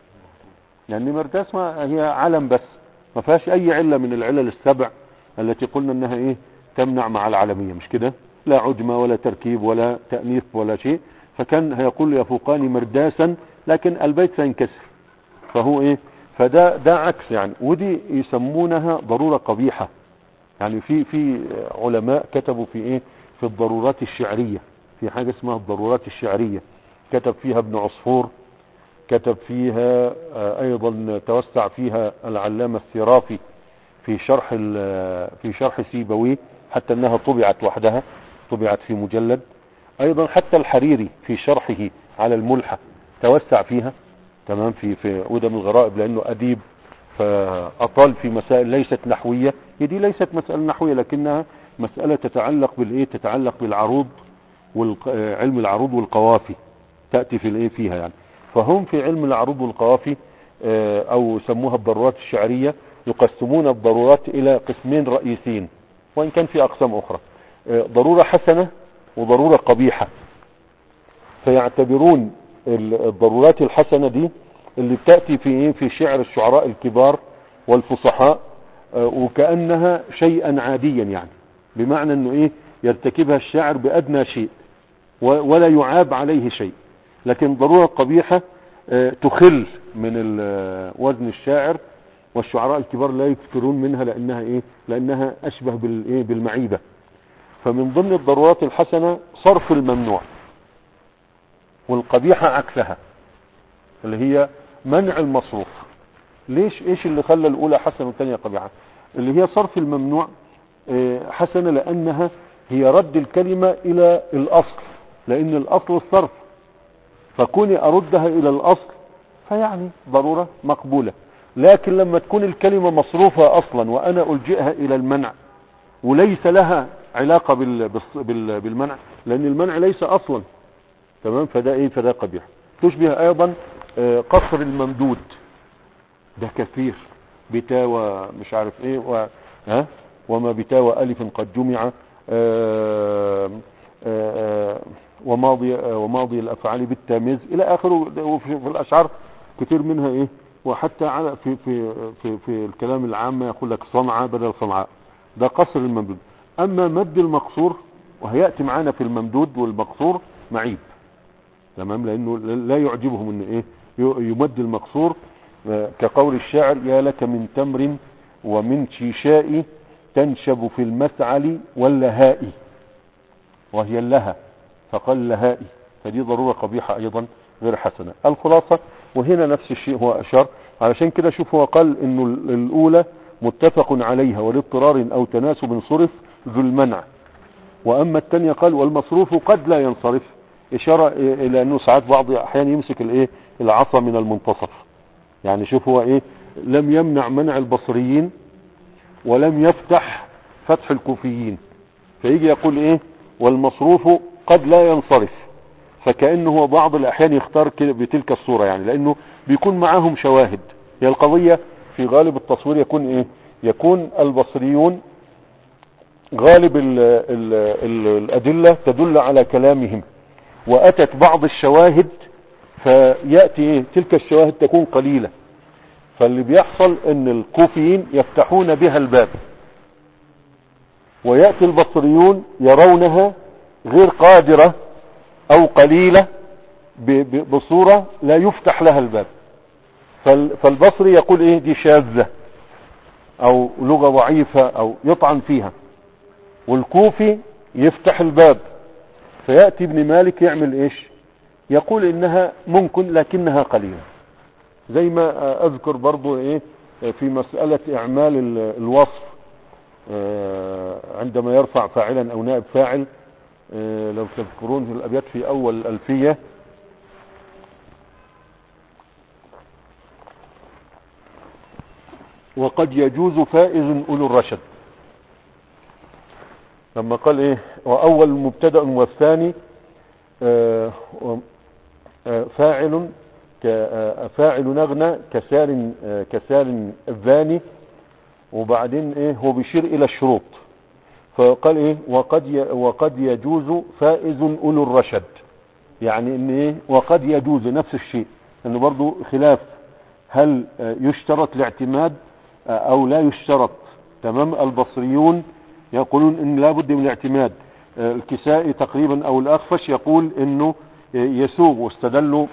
Speaker 1: يعني مرداس ما هي علم بس ما فيهاش اي علة من العلل السبع التي قلنا انها ايه تمنع مع العالمية مش كده لا عجمة ولا تركيب ولا تأنيث ولا شيء فكان هيقول يفوقان مرداسا لكن البيت سينكسر فهو ايه فده ده عكس يعني ودي يسمونها ضرورة قبيحة يعني في في علماء كتبوا في ايه في الضرورات الشعرية في حاجة اسمها الضرورات الشعرية كتب فيها ابن عصفور كتب فيها آه، ايضا توسع فيها العلامة الثرافي في شرح ال- في شرح سيبويه حتى انها طبعت وحدها طبعت في مجلد ايضا حتى الحريري في شرحه على الملحة توسع فيها تمام في في وده من الغرائب لانه اديب فاطال في مسائل ليست نحوية هي دي ليست مسألة نحوية لكنها مسألة تتعلق بالايه تتعلق بالعروض وعلم العروض والقوافي تأتي في الايه فيها يعني فهم في علم العروض والقوافي آه، او سموها الضرورات الشعرية يقسمون الضرورات الى قسمين رئيسيين وان كان في اقسام اخرى آه، ضرورة حسنة وضرورة قبيحة فيعتبرون ال- الضرورات الحسنة دي اللي بتأتي في ايه في شعر الشعراء الكبار والفصحاء آه، وكأنها شيئا عاديا يعني بمعنى انه ايه يرتكبها الشاعر بأدنى شيء و- ولا يعاب عليه شيء لكن ضرورة قبيحة آه، تخل من ال- وزن الشاعر والشعراء الكبار لا يكثرون منها لانها ايه لانها اشبه بالايه بالمعيبة فمن ضمن الضرورات الحسنة صرف الممنوع والقبيحة عكسها اللي هي منع المصروف ليش ايش اللي خلى الاولى حسنة والثانية قبيحة اللي هي صرف الممنوع آه، حسنة لانها هي رد الكلمة الى الاصل لان الاصل الصرف فكوني اردها الى الاصل فيعني ضرورة مقبولة لكن لما تكون الكلمة مصروفة اصلا وانا الجئها الى المنع وليس لها علاقة بال... بالص- بال... بالمنع لان المنع ليس اصلا تمام فده ايه فده قبيح تشبه ايضا آه، قصر الممدود ده كثير بتاوى مش عارف ايه و... ها وما بتاوى الف قد جمع آه، آه، وماضي آه، وماضي الافعال بالتاميز الى اخره وفي في الاشعار كتير منها ايه وحتى على في في في, في الكلام العام يقول لك صنعاء بدل صنعاء ده قصر الممدود اما مد المقصور وهياتي معانا في الممدود والمقصور معيب تمام لانه لا يعجبهم ان ايه يمد المقصور آه، كقول الشاعر يا لك من تمر ومن شيشاء تنشب في المسعل واللهاء وهي اللها فقال لهائي فدي ضرورة قبيحة ايضا غير حسنة الخلاصة وهنا نفس الشيء هو اشار علشان كده شوف هو قال انه الاولى متفق عليها ولاضطرار او تناسب صرف ذو المنع واما الثانية قال والمصروف قد لا ينصرف اشارة الى انه ساعات بعض احيان يمسك الايه العصا من المنتصف يعني شوف هو ايه لم يمنع منع البصريين ولم يفتح فتح الكوفيين فيجي يقول ايه والمصروف قد لا ينصرف فكأنه هو بعض الاحيان يختار كده بتلك الصورة يعني لانه بيكون معاهم شواهد هي القضية في غالب التصوير يكون ايه يكون البصريون غالب ال ال ال الادلة تدل على كلامهم واتت بعض الشواهد فيأتي ايه تلك الشواهد تكون قليلة فاللي بيحصل ان الكوفيين يفتحون بها الباب ويأتي البصريون يرونها غير قادرة او قليلة ب- ب- بصورة لا يفتح لها الباب فال- فالبصري يقول ايه دي شاذة او لغة ضعيفة او يطعن فيها والكوفي يفتح الباب فيأتي ابن مالك يعمل ايش يقول انها ممكن لكنها قليلة زي ما آه، اذكر برضو ايه آه، في مسألة اعمال ال- الوصف آه، عندما يرفع فاعلا او نائب فاعل آه، لو تذكرون في الابيات في اول الالفية وقد يجوز فائز اولو الرشد لما قال ايه واول مبتدا والثاني آه، و- آه، فاعل ك- آه، فاعل نغنى كسال آه، كسال الثاني وبعدين ايه هو بيشير الى الشروط فقال ايه وقد ي- وقد يجوز فائز اولو الرشد يعني ان ايه وقد يجوز نفس الشيء انه برضو خلاف هل آه، يشترط الاعتماد آه، او لا يشترط تمام البصريون يقولون ان لابد من الاعتماد آه، الكسائي تقريبا او الاخفش يقول انه آه، يسوغ واستدلوا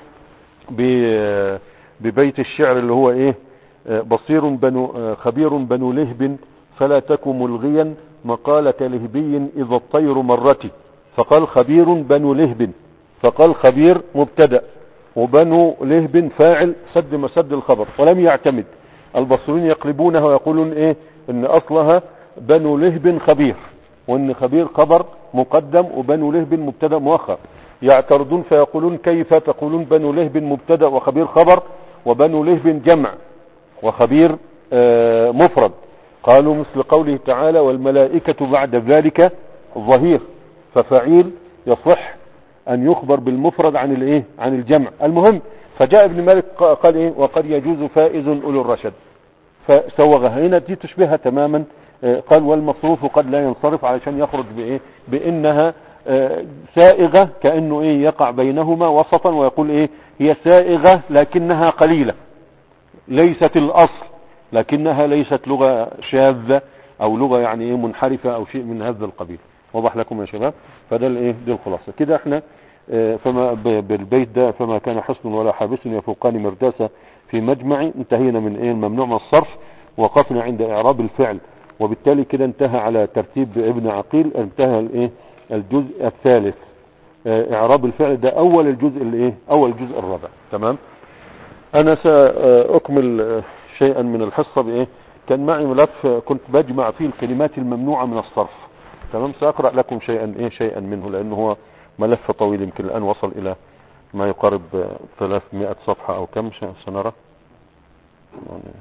Speaker 1: ب- ببيت الشعر اللي هو ايه آه، بصير بنو آه، خبير بنو لهب فلا تك ملغيا مقالة لهبي اذا الطير مرتي فقال خبير بنو لهب فقال خبير مبتدأ وبنو لهب فاعل سد مسد الخبر ولم يعتمد البصريون يقلبونها ويقولون ايه ان اصلها بنو لهب خبير وان خبير خبر مقدم وبنو لهب مبتدا مؤخر يعترضون فيقولون كيف تقولون بنو لهب مبتدا وخبير خبر وبنو لهب جمع وخبير آه، مفرد قالوا مثل قوله تعالى والملائكة بعد ذلك ظهير ففعيل يصح ان يخبر بالمفرد عن الايه عن الجمع المهم فجاء ابن مالك ق- قال ايه وقد يجوز فائز اولو الرشد فسوغها هنا دي تشبهها تماما آه، قال والمصروف قد لا ينصرف علشان يخرج بايه بانها آه، سائغة كأنه ايه يقع بينهما وسطا ويقول ايه هي سائغة لكنها قليلة ليست الاصل لكنها ليست لغة شاذة او لغة يعني ايه منحرفة او شيء من هذا القبيل وضح لكم يا شباب فده الايه دي الخلاصة كده احنا آه، فما ب- بالبيت ده فما كان حصن ولا حابس يفوقان مرداسة في مجمع انتهينا من ايه الممنوع من الصرف وقفنا عند اعراب الفعل وبالتالي كده انتهى على ترتيب ابن عقيل انتهى الايه الجزء الثالث آه، اعراب الفعل ده اول الجزء الايه اول الجزء الرابع تمام انا ساكمل آه، شيئا من الحصة بايه كان معي ملف آه، كنت بجمع فيه الكلمات الممنوعة من الصرف تمام ساقرأ لكم شيئا ايه شيئا منه لانه هو ملف طويل يمكن الان وصل الى ما يقارب آه، 300 صفحة او كم ش- سنرى يعني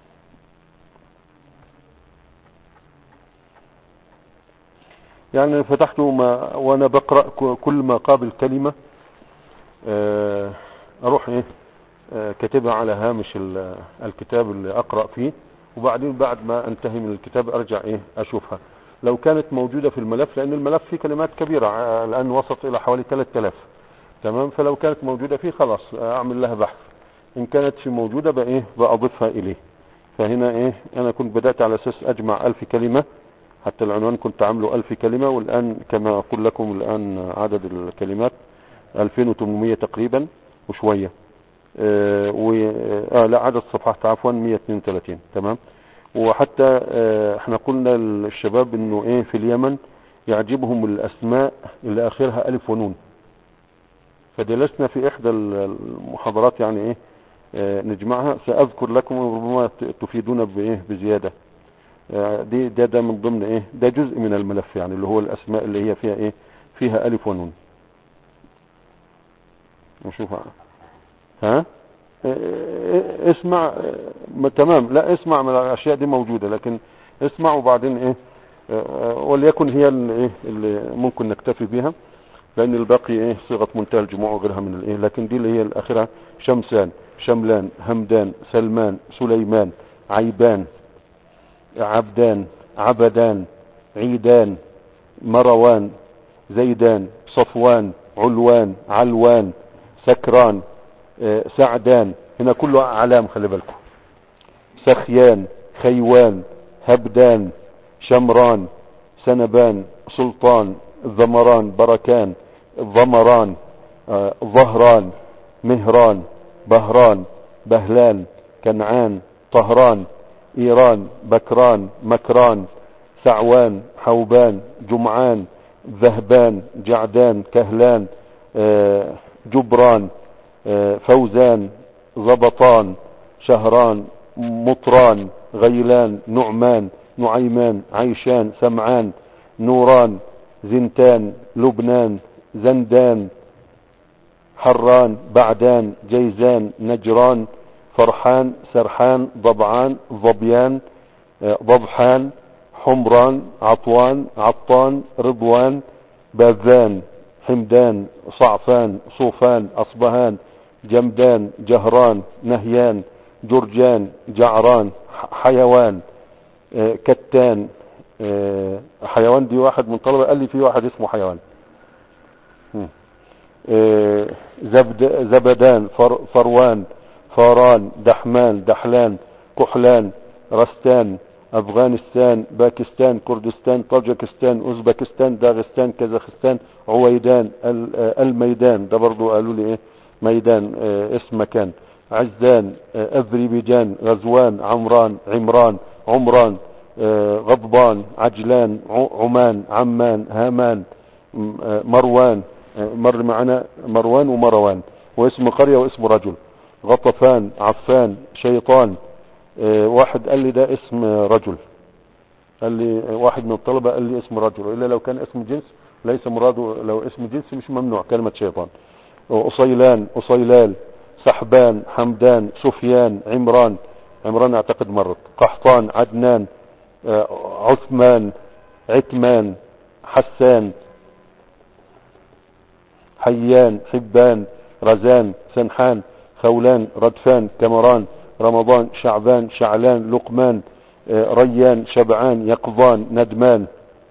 Speaker 1: يعني فتحت ما وانا بقرأ ك- كل ما قابل كلمة آه، اروح ايه آه، كاتبها على هامش ال- الكتاب اللي اقرأ فيه وبعدين بعد ما انتهي من الكتاب ارجع ايه اشوفها لو كانت موجودة في الملف لان الملف فيه كلمات كبيرة ع- الان وصلت الى حوالي 3000 تمام فلو كانت موجودة فيه خلاص اعمل لها بحث ان كانت في موجودة بقى ايه بأضيفها اليه فهنا ايه انا كنت بدأت على اساس اجمع الف كلمة حتى العنوان كنت عامله الف كلمة والان كما اقول لكم الان عدد الكلمات 2800 تقريبا وشوية آه و آه لا عدد صفحات عفوا 132 تمام وحتى آه احنا قلنا للشباب انه ايه في اليمن يعجبهم الاسماء اللي اخرها الف ونون فجلسنا في احدى المحاضرات يعني ايه آه نجمعها ساذكر لكم وربما ت- تفيدون بايه بزياده آه دي ده ده من ضمن ايه ده جزء من الملف يعني اللي هو الاسماء اللي هي فيها ايه فيها الف ونون نشوف ها إيه، اسمع إيه، ما- تمام لا اسمع من الاشياء دي موجوده لكن اسمع وبعدين ايه آه، وليكن هي اللي, إيه اللي ممكن نكتفي بها لان الباقي ايه صيغه منتهى الجموع وغيرها من الايه لكن دي اللي هي الاخره شمسان شملان همدان سلمان سليمان عيبان عبدان عبدان عيدان مروان زيدان صفوان علوان علوان سكران آه، سعدان هنا كله علام خلي بالكم سخيان خيوان هبدان شمران سنبان سلطان ذمران بركان ضمران آه، ظهران مهران بهران بهلان كنعان طهران إيران بكران مكران سعوان حوبان جمعان ذهبان جعدان كهلان آه، جبران آه، فوزان ضبطان شهران مطران غيلان نعمان نعيمان عيشان سمعان نوران زنتان لبنان زندان حران بعدان جيزان نجران فرحان سرحان ضبعان ضبيان آه، ضبحان حمران عطوان عطان رضوان باذان حمدان صعفان صوفان أصبهان جمدان جهران نهيان جرجان جعران ح- حيوان آه، كتان آه، حيوان دي واحد من طلبة قال لي في واحد اسمه حيوان مم. آه، زبد زبدان فر فروان فاران دحمان دحلان كحلان رستان افغانستان باكستان كردستان طاجكستان اوزبكستان داغستان كازاخستان عويدان ال- آه، الميدان ده برضو قالوا لي ايه ميدان آه، اسم مكان عزان آه، اذربيجان غزوان عمران عمران عمران آه، غضبان عجلان ع- عمان عمان هامان م- آه، مروان آه، مر معنا مروان ومروان واسم قرية واسم رجل غطفان عفان شيطان آه، واحد قال لي ده اسم رجل قال لي واحد من الطلبة قال لي اسم رجل إلا لو كان اسم جنس ليس مراده لو اسم جنس مش ممنوع كلمة شيطان أصيلان أصيلال سحبان حمدان سفيان عمران عمران اعتقد مرت قحطان عدنان آه، عثمان عتمان حسان حيان حبان رزان سنحان خولان ردفان كمران رمضان شعبان شعلان لقمان آه، ريان شبعان يقظان ندمان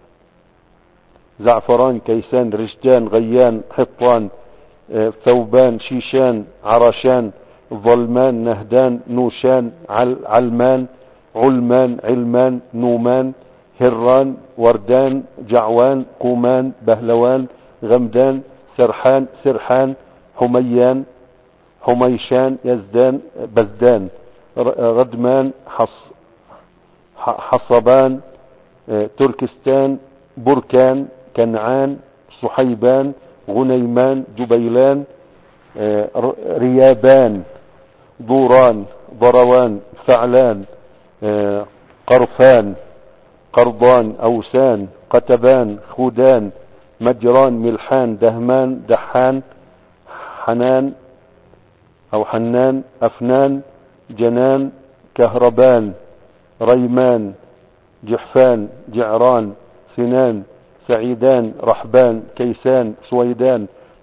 Speaker 1: زعفران كيسان رشدان غيان حطان آه، ثوبان شيشان عرشان ظلمان نهدان نوشان عل علمان علمان علمان نومان هران وردان جعوان قومان بهلوان غمدان سرحان سرحان حميان حميشان يزدان بزدان ر- غدمان حص ح- حصبان آه، تركستان بركان كنعان صحيبان غنيمان جبيلان آه، ر- ريابان ضوران ضروان فعلان آه، قرفان قرضان أوسان قتبان خودان مجران ملحان دهمان دحان حنان أو حنان أفنان جنان كهربان ريمان جحفان جعران سنان سعيدان رحبان كيسان سويدان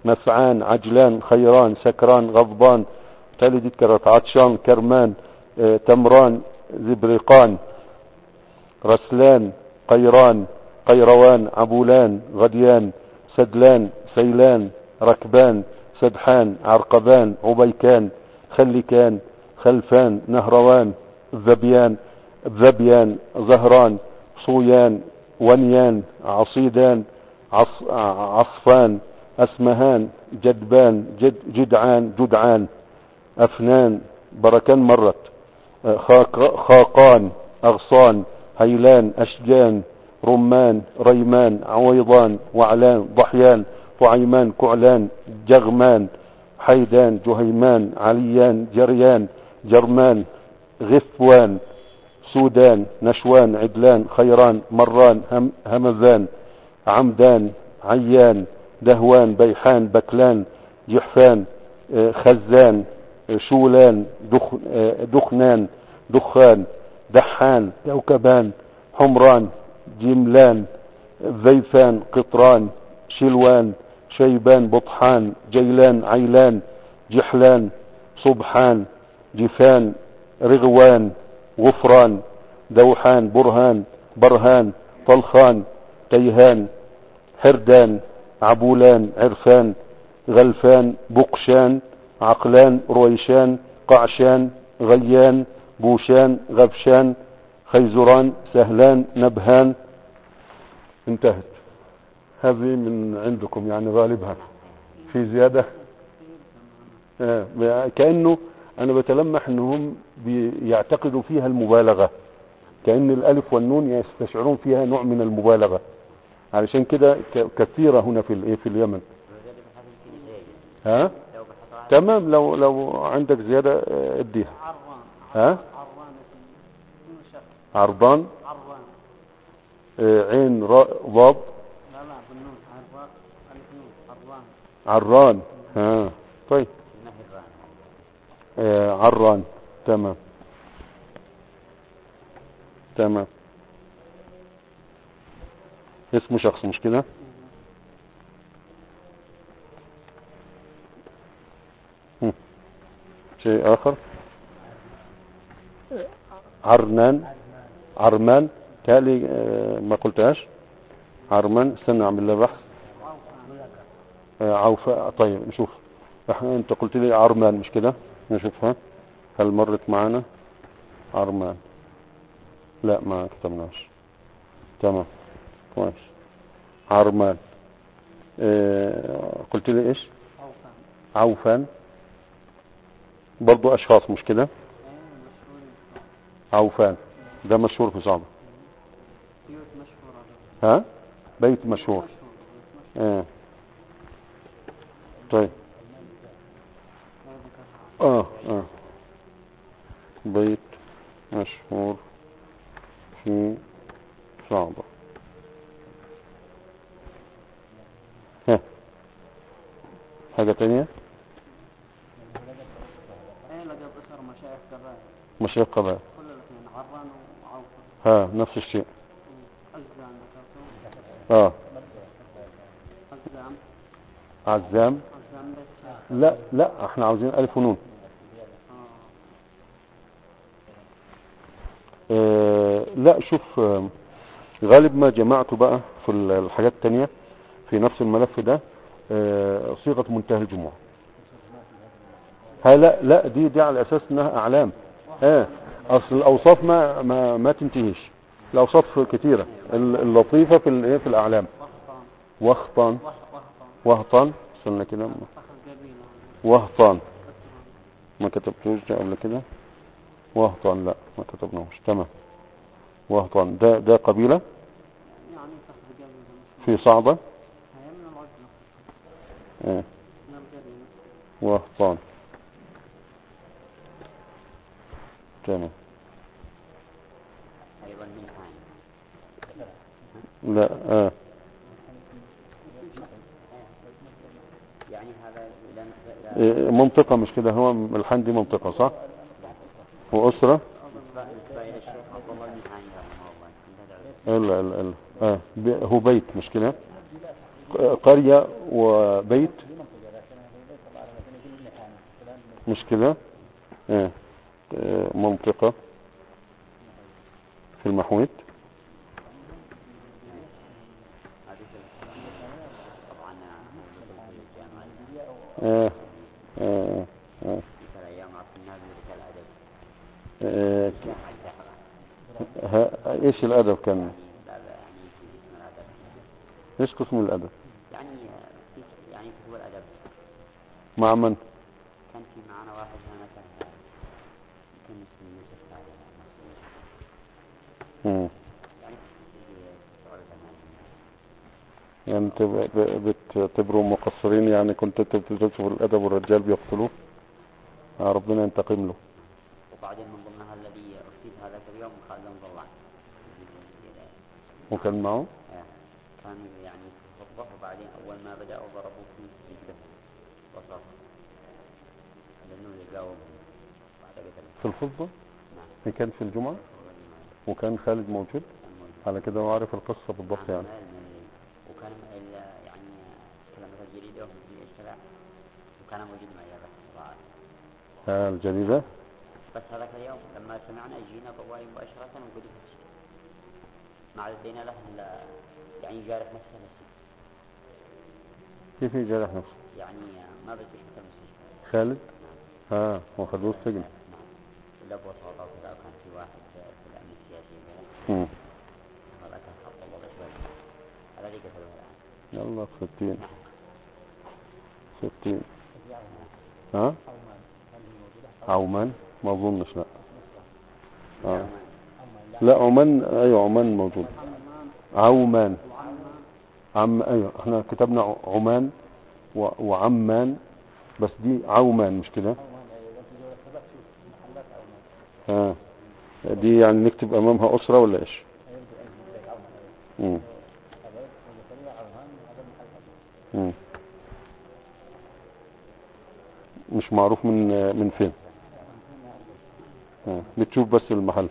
Speaker 1: نفعان عجلان خيران سكران غضبان تالي دي اتكررت عطشان كرمان آه، تمران زبرقان رسلان قيران قيروان عبولان غديان سدلان سيلان ركبان سدحان عرقبان عبيكان خلكان خلفان نهروان ذبيان ذبيان زهران صويان ونيان عصيدان عص عصفان أسمهان جدبان جد جدعان جدعان أفنان بركان مرت خاق خاقان أغصان هيلان أشجان رمان ريمان عويضان وعلان ضحيان طعيمان كعلان جغمان حيدان جهيمان عليان جريان جرمان غفوان سودان نشوان عدلان خيران مران هم همذان عمدان عيان دهوان بيحان بكلان جحفان آه، خزان آه، شولان دخ آه، دخنان دخان دحان كوكبان حمران جملان ذيفان قطران شلوان شيبان بطحان جيلان عيلان جحلان صبحان جفان رغوان غفران دوحان برهان برهان طلخان تيهان حردان عبولان عرفان غلفان بقشان عقلان رويشان قعشان غيان بوشان غبشان خيزران سهلان نبهان انتهت هذه من عندكم يعني غالبها في زيادة آه، كأنه أنا بتلمح أنهم بيعتقدوا فيها المبالغة كأن الألف والنون يستشعرون فيها نوع من المبالغة علشان كده ك- كثيرة هنا في الإيه في اليمن
Speaker 2: وزاد بحث في زيادة
Speaker 1: ها
Speaker 2: لو بحث عن
Speaker 1: تمام لو لو عندك زيادة آه، اديها
Speaker 3: عروان
Speaker 1: ها
Speaker 3: عروان من شخص
Speaker 1: عرضان
Speaker 3: عروان
Speaker 1: آه، عين راء ضاد
Speaker 3: لا لا بالنون عروان ألف نون عروان
Speaker 1: عران ها طيب
Speaker 2: النهي الران
Speaker 1: آه، عران تمام تمام اسمه شخص مش كده هم. شيء آخر عرنان عرمان تالي آه، ما قلتهاش عرمان استنى اعمل لها بحث آه، عوفاء طيب نشوف إحنا- انت قلت لي عرمان مش كده نشوفها هل مرت معانا عرمان لا ما كتبناش تمام كويس عرمان آه، قلت لي ايش
Speaker 3: عوفان
Speaker 1: عوفان برضو اشخاص مش كده
Speaker 3: ايه مشهورين
Speaker 1: عوفان ده مشهور في صعبة
Speaker 3: بيوت مشهورة
Speaker 1: ها بيت مشهور
Speaker 3: مشهور
Speaker 1: آه. طيب
Speaker 3: ما ذكرها
Speaker 1: اه اه بيت مشهور في صعبة ها حاجة تانية
Speaker 3: ايه لقب اسر مشايخ قبائل
Speaker 1: مشايخ قبائل
Speaker 3: كل الاثنين عران وعوفان
Speaker 1: ها نفس الشيء
Speaker 3: أجزام ذكرتهم
Speaker 1: اه
Speaker 3: أجزام
Speaker 1: عزام
Speaker 3: أجزام بيت شيخ
Speaker 1: لا لا احنا عاوزين الف ونون
Speaker 3: آه.
Speaker 1: آه لا شوف آه غالب ما جمعته بقى في ال- الحاجات التانية في نفس الملف ده آه صيغة منتهى الجموع ها لا لا دي دي على اساس انها اعلام اه اصل الاوصاف ما ما ما تنتهيش الاوصاف كتيرة ال- اللطيفة في الايه في الاعلام
Speaker 3: وخطان
Speaker 1: وخطان
Speaker 3: وح- وخطان
Speaker 1: وهطان استنى كده
Speaker 3: فخر قبيلة
Speaker 1: وهطان ما كتبتوش ده قبل كده وهطان لا ما كتبناهوش تمام وهطان ده ده قبيلة
Speaker 3: يعني فخر قبيلة مش
Speaker 1: في صعبة
Speaker 3: هي من العجلة
Speaker 1: آه.
Speaker 3: من القبيلة
Speaker 1: وهطان تمام
Speaker 2: أيضا من ثاني
Speaker 1: لا آه.
Speaker 2: يعني هذا لا لا
Speaker 1: آه، منطقة مش كده هو الحن دي منطقة صح وأسرة
Speaker 2: نسبة إلى الشيخ عبد الله بن ثاني رحمه الله عند هذا
Speaker 1: ال ال ال آه. ب- هو بيت مش كده ق- قرية وبيت مش كده ايه آه، منطقة في المحويت
Speaker 2: هذه في- طبعا موجود في الجامعة
Speaker 1: آه. آه. آه.
Speaker 2: مثل أيام عصر النبي في الأدب
Speaker 1: آه.
Speaker 2: الجامعة الداخلة
Speaker 1: ها ايش الادب كان
Speaker 2: يعني لا لا يعني في اسم الأدب
Speaker 1: ايش قسم الادب
Speaker 2: يعني في يعني في هو الأدب
Speaker 1: مع من
Speaker 2: كان في معنا واحد هنا كان يمكن اسمه يوسف هذا
Speaker 1: مم.
Speaker 2: يعني في سؤال زمان
Speaker 1: يعني انت ب- ب- بتعتبروا مقصرين يعني كنت انت بتدرسوا في الادب والرجال بيقتلوه آه ربنا ينتقم له
Speaker 2: وبعدين من ضمنها الذي أفتيت هذاك اليوم خالد ضلع
Speaker 1: وكان معه
Speaker 2: كان يعني في الخطبة وبعدين أول ما بدأوا ضربوا في رجله وصف لأنه يجاوب بعد قتله
Speaker 1: في الخطبة
Speaker 2: نعم
Speaker 1: هي كان في الجمعة
Speaker 2: هو اللي معي.
Speaker 1: وكان خالد موجود
Speaker 2: كان موجود.
Speaker 1: على كده هو عارف القصة بالضبط
Speaker 2: نعم،
Speaker 1: يعني
Speaker 2: ما علم لي. وكان ال- يعني كلمة الجريدة في اشتراع وكان موجود معي هذا الصباح.
Speaker 1: ها الجديدة
Speaker 2: بس هذاك اليوم لما سمعنا جينا طوالي مباشرة وقلت نفسي مع الدين له ال- يعني جارح نفسه نفسي
Speaker 1: كيف يجرح نفسه
Speaker 2: يعني ما بديش مثل المستشفى
Speaker 1: خالد
Speaker 2: نعم
Speaker 1: ها واخدوه السجن
Speaker 2: نعم ولا بوساطة وكذا وكان في واحد في الأمن السياسي وكذا
Speaker 1: مم.
Speaker 2: هذا كان حط الله شوي هذا اللي قتلوه الآن
Speaker 1: يلا ستين
Speaker 2: نعم
Speaker 1: ستين ها عمان ما اظنش لا آه. لا عمان ايوه عمان موجود عومان عم ايوه احنا كتبنا ع- عمان و- وعمان بس دي عومان مش كده ها دي يعني نكتب امامها اسرة ولا ايش مم. مم. مش معروف من من فين ها. بتشوف بس المحل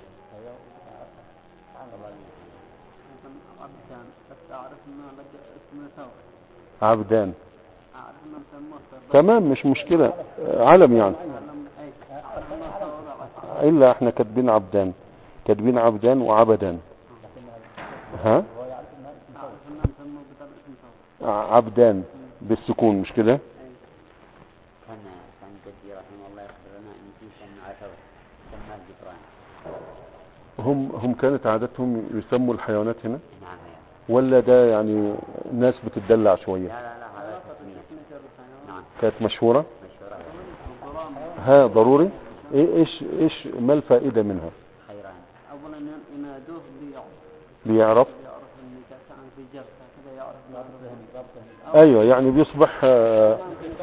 Speaker 3: عبدان بس أعرف إنه لقى اسمه ثور
Speaker 1: عبدان
Speaker 3: أعرف إنه مسموه ثور
Speaker 1: تمام مش مشكلة آه، علم يعني
Speaker 3: أعلم أي أعرف إنه ثور
Speaker 1: الا احنا كاتبين عبدان كاتبين عبدان وعبدان ها
Speaker 3: أعرف إنه مسموه بطل اسم ثور
Speaker 1: ع- عبدان بالسكون مش كده
Speaker 2: كان كان جدي رحمه الله يخبرنا ان في سمع ثور سمى الجدران
Speaker 1: هم هم كانت عادتهم يسموا الحيوانات هنا
Speaker 2: نعم يا
Speaker 1: ولا ده يعني ناس بتدلع شوية
Speaker 2: لا لا لا هذا تسمية نعم
Speaker 1: كانت مشهورة
Speaker 2: مشهورة
Speaker 1: ها ضروري إيه- ايش ايش ما الفائدة منها
Speaker 2: خيران
Speaker 3: أولا ينادوه بيعرف
Speaker 1: بيعرف
Speaker 3: يعرف إن كان في جرح كذا يعرف إنه
Speaker 1: ايوه يعني بيصبح آه،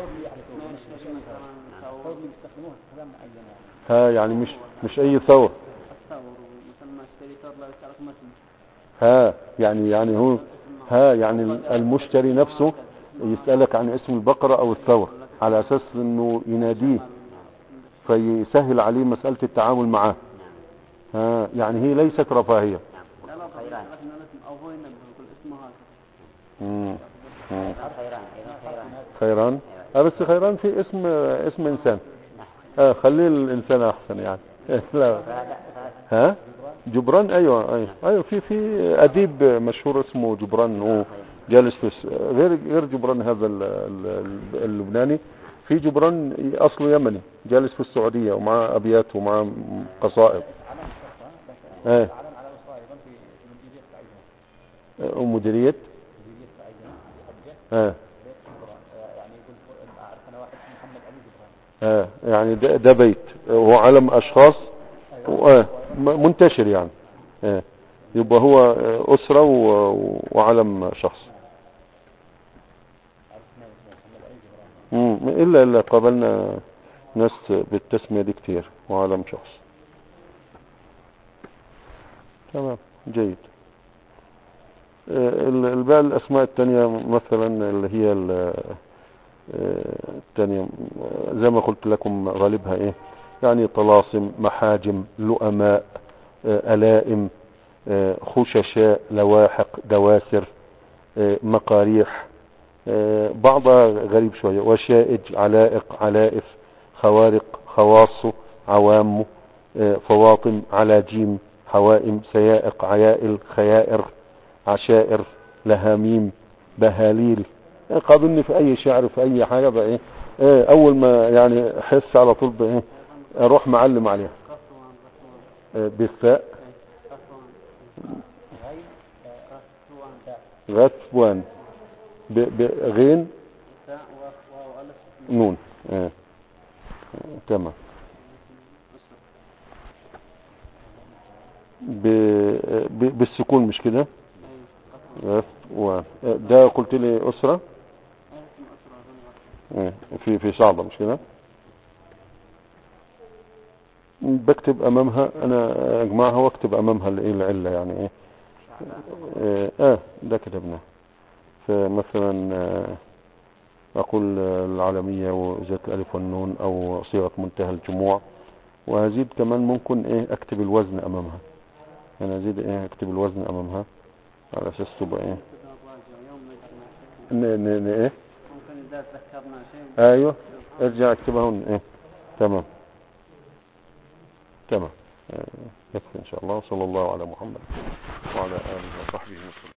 Speaker 1: ها يعني مش مش اي ثور
Speaker 3: الثور ويسمى اشتري ثور لا يعرف ما اسمه
Speaker 1: ها يعني يعني هو ها يعني المشتري نفسه يسألك عن اسم البقرة او الثور على اساس انه يناديه فيسهل عليه مسألة التعامل معاه ها يعني هي ليست رفاهية
Speaker 3: لا لا
Speaker 2: خيران
Speaker 3: لكن الاسم أو هو ينبه يقول اسمه هذا
Speaker 1: مم. مم.
Speaker 2: أيضا خيران أيضا خيران
Speaker 1: خيران اه بس خيران في اسم اسم انسان اه خليه الانسان احسن يعني لا
Speaker 2: فهذا فهذا
Speaker 1: ها جبران ايوه ايوه ايوه في في اديب مشهور اسمه جبران هو جالس في الس- غير غير جبران هذا ال- ال- اللبناني في جبران اصله يمني جالس في السعوديه ومع ابيات ومع قصائد ايه ومديريه اه اه يعني ده, ده بيت هو علم اشخاص آه م- منتشر يعني آه يبقى هو آه، اسره و- وعلم شخص مم، الا الا قابلنا ناس بالتسميه دي كتير وعلم شخص تمام جيد آه، ال- الباقي الاسماء التانية مثلا اللي هي ال- آه، التانية آه، زي ما قلت لكم غالبها ايه يعني طلاسم محاجم لؤماء آه، ألائم آه، خششاء لواحق دواسر آه، مقاريح آه، بعضها غريب شوية وشائج علائق علائف خوارق خواصه عوامه آه، فواطم على جيم حوائم سيائق عيائل خيائر عشائر لهاميم بهاليل آه، قابلني في اي شعر في اي حاجة بقى ايه آه، اول ما يعني احس على طول بقى ايه اروح معلم عليها
Speaker 3: قصوان قصوان
Speaker 1: آه، بالفاء
Speaker 3: قصوان
Speaker 2: غير
Speaker 3: قصوان
Speaker 2: تاء
Speaker 1: غثوان ب- بغين
Speaker 3: تاء و- واو ألف
Speaker 1: نون آه. آه، تمام ب... ب... بالسكون مش كده
Speaker 3: أيوة قصوان
Speaker 1: غثوان آه، ده قلت لي أسرة
Speaker 3: أيوة اسم أسرة أظن
Speaker 1: آه، في في صعبة مش كده بكتب امامها انا اجمعها واكتب امامها الايه العله يعني ايه اه, آه ده كتبناه فمثلا آه اقول آه، العالميه وذات الالف والنون او صيغه منتهى الجموع وازيد كمان ممكن ايه اكتب الوزن امامها انا ازيد ايه اكتب الوزن امامها على اساس تبقى ايه
Speaker 3: كده راجع يوم نجمع
Speaker 1: ن- ن- ن- ايه
Speaker 3: ممكن إذا تذكرنا شيء
Speaker 1: ايوه ارجع اكتبها ون- ايه تمام تمام آه، يكفي ان شاء الله صلى الله على محمد وعلى اله وصحبه وسلم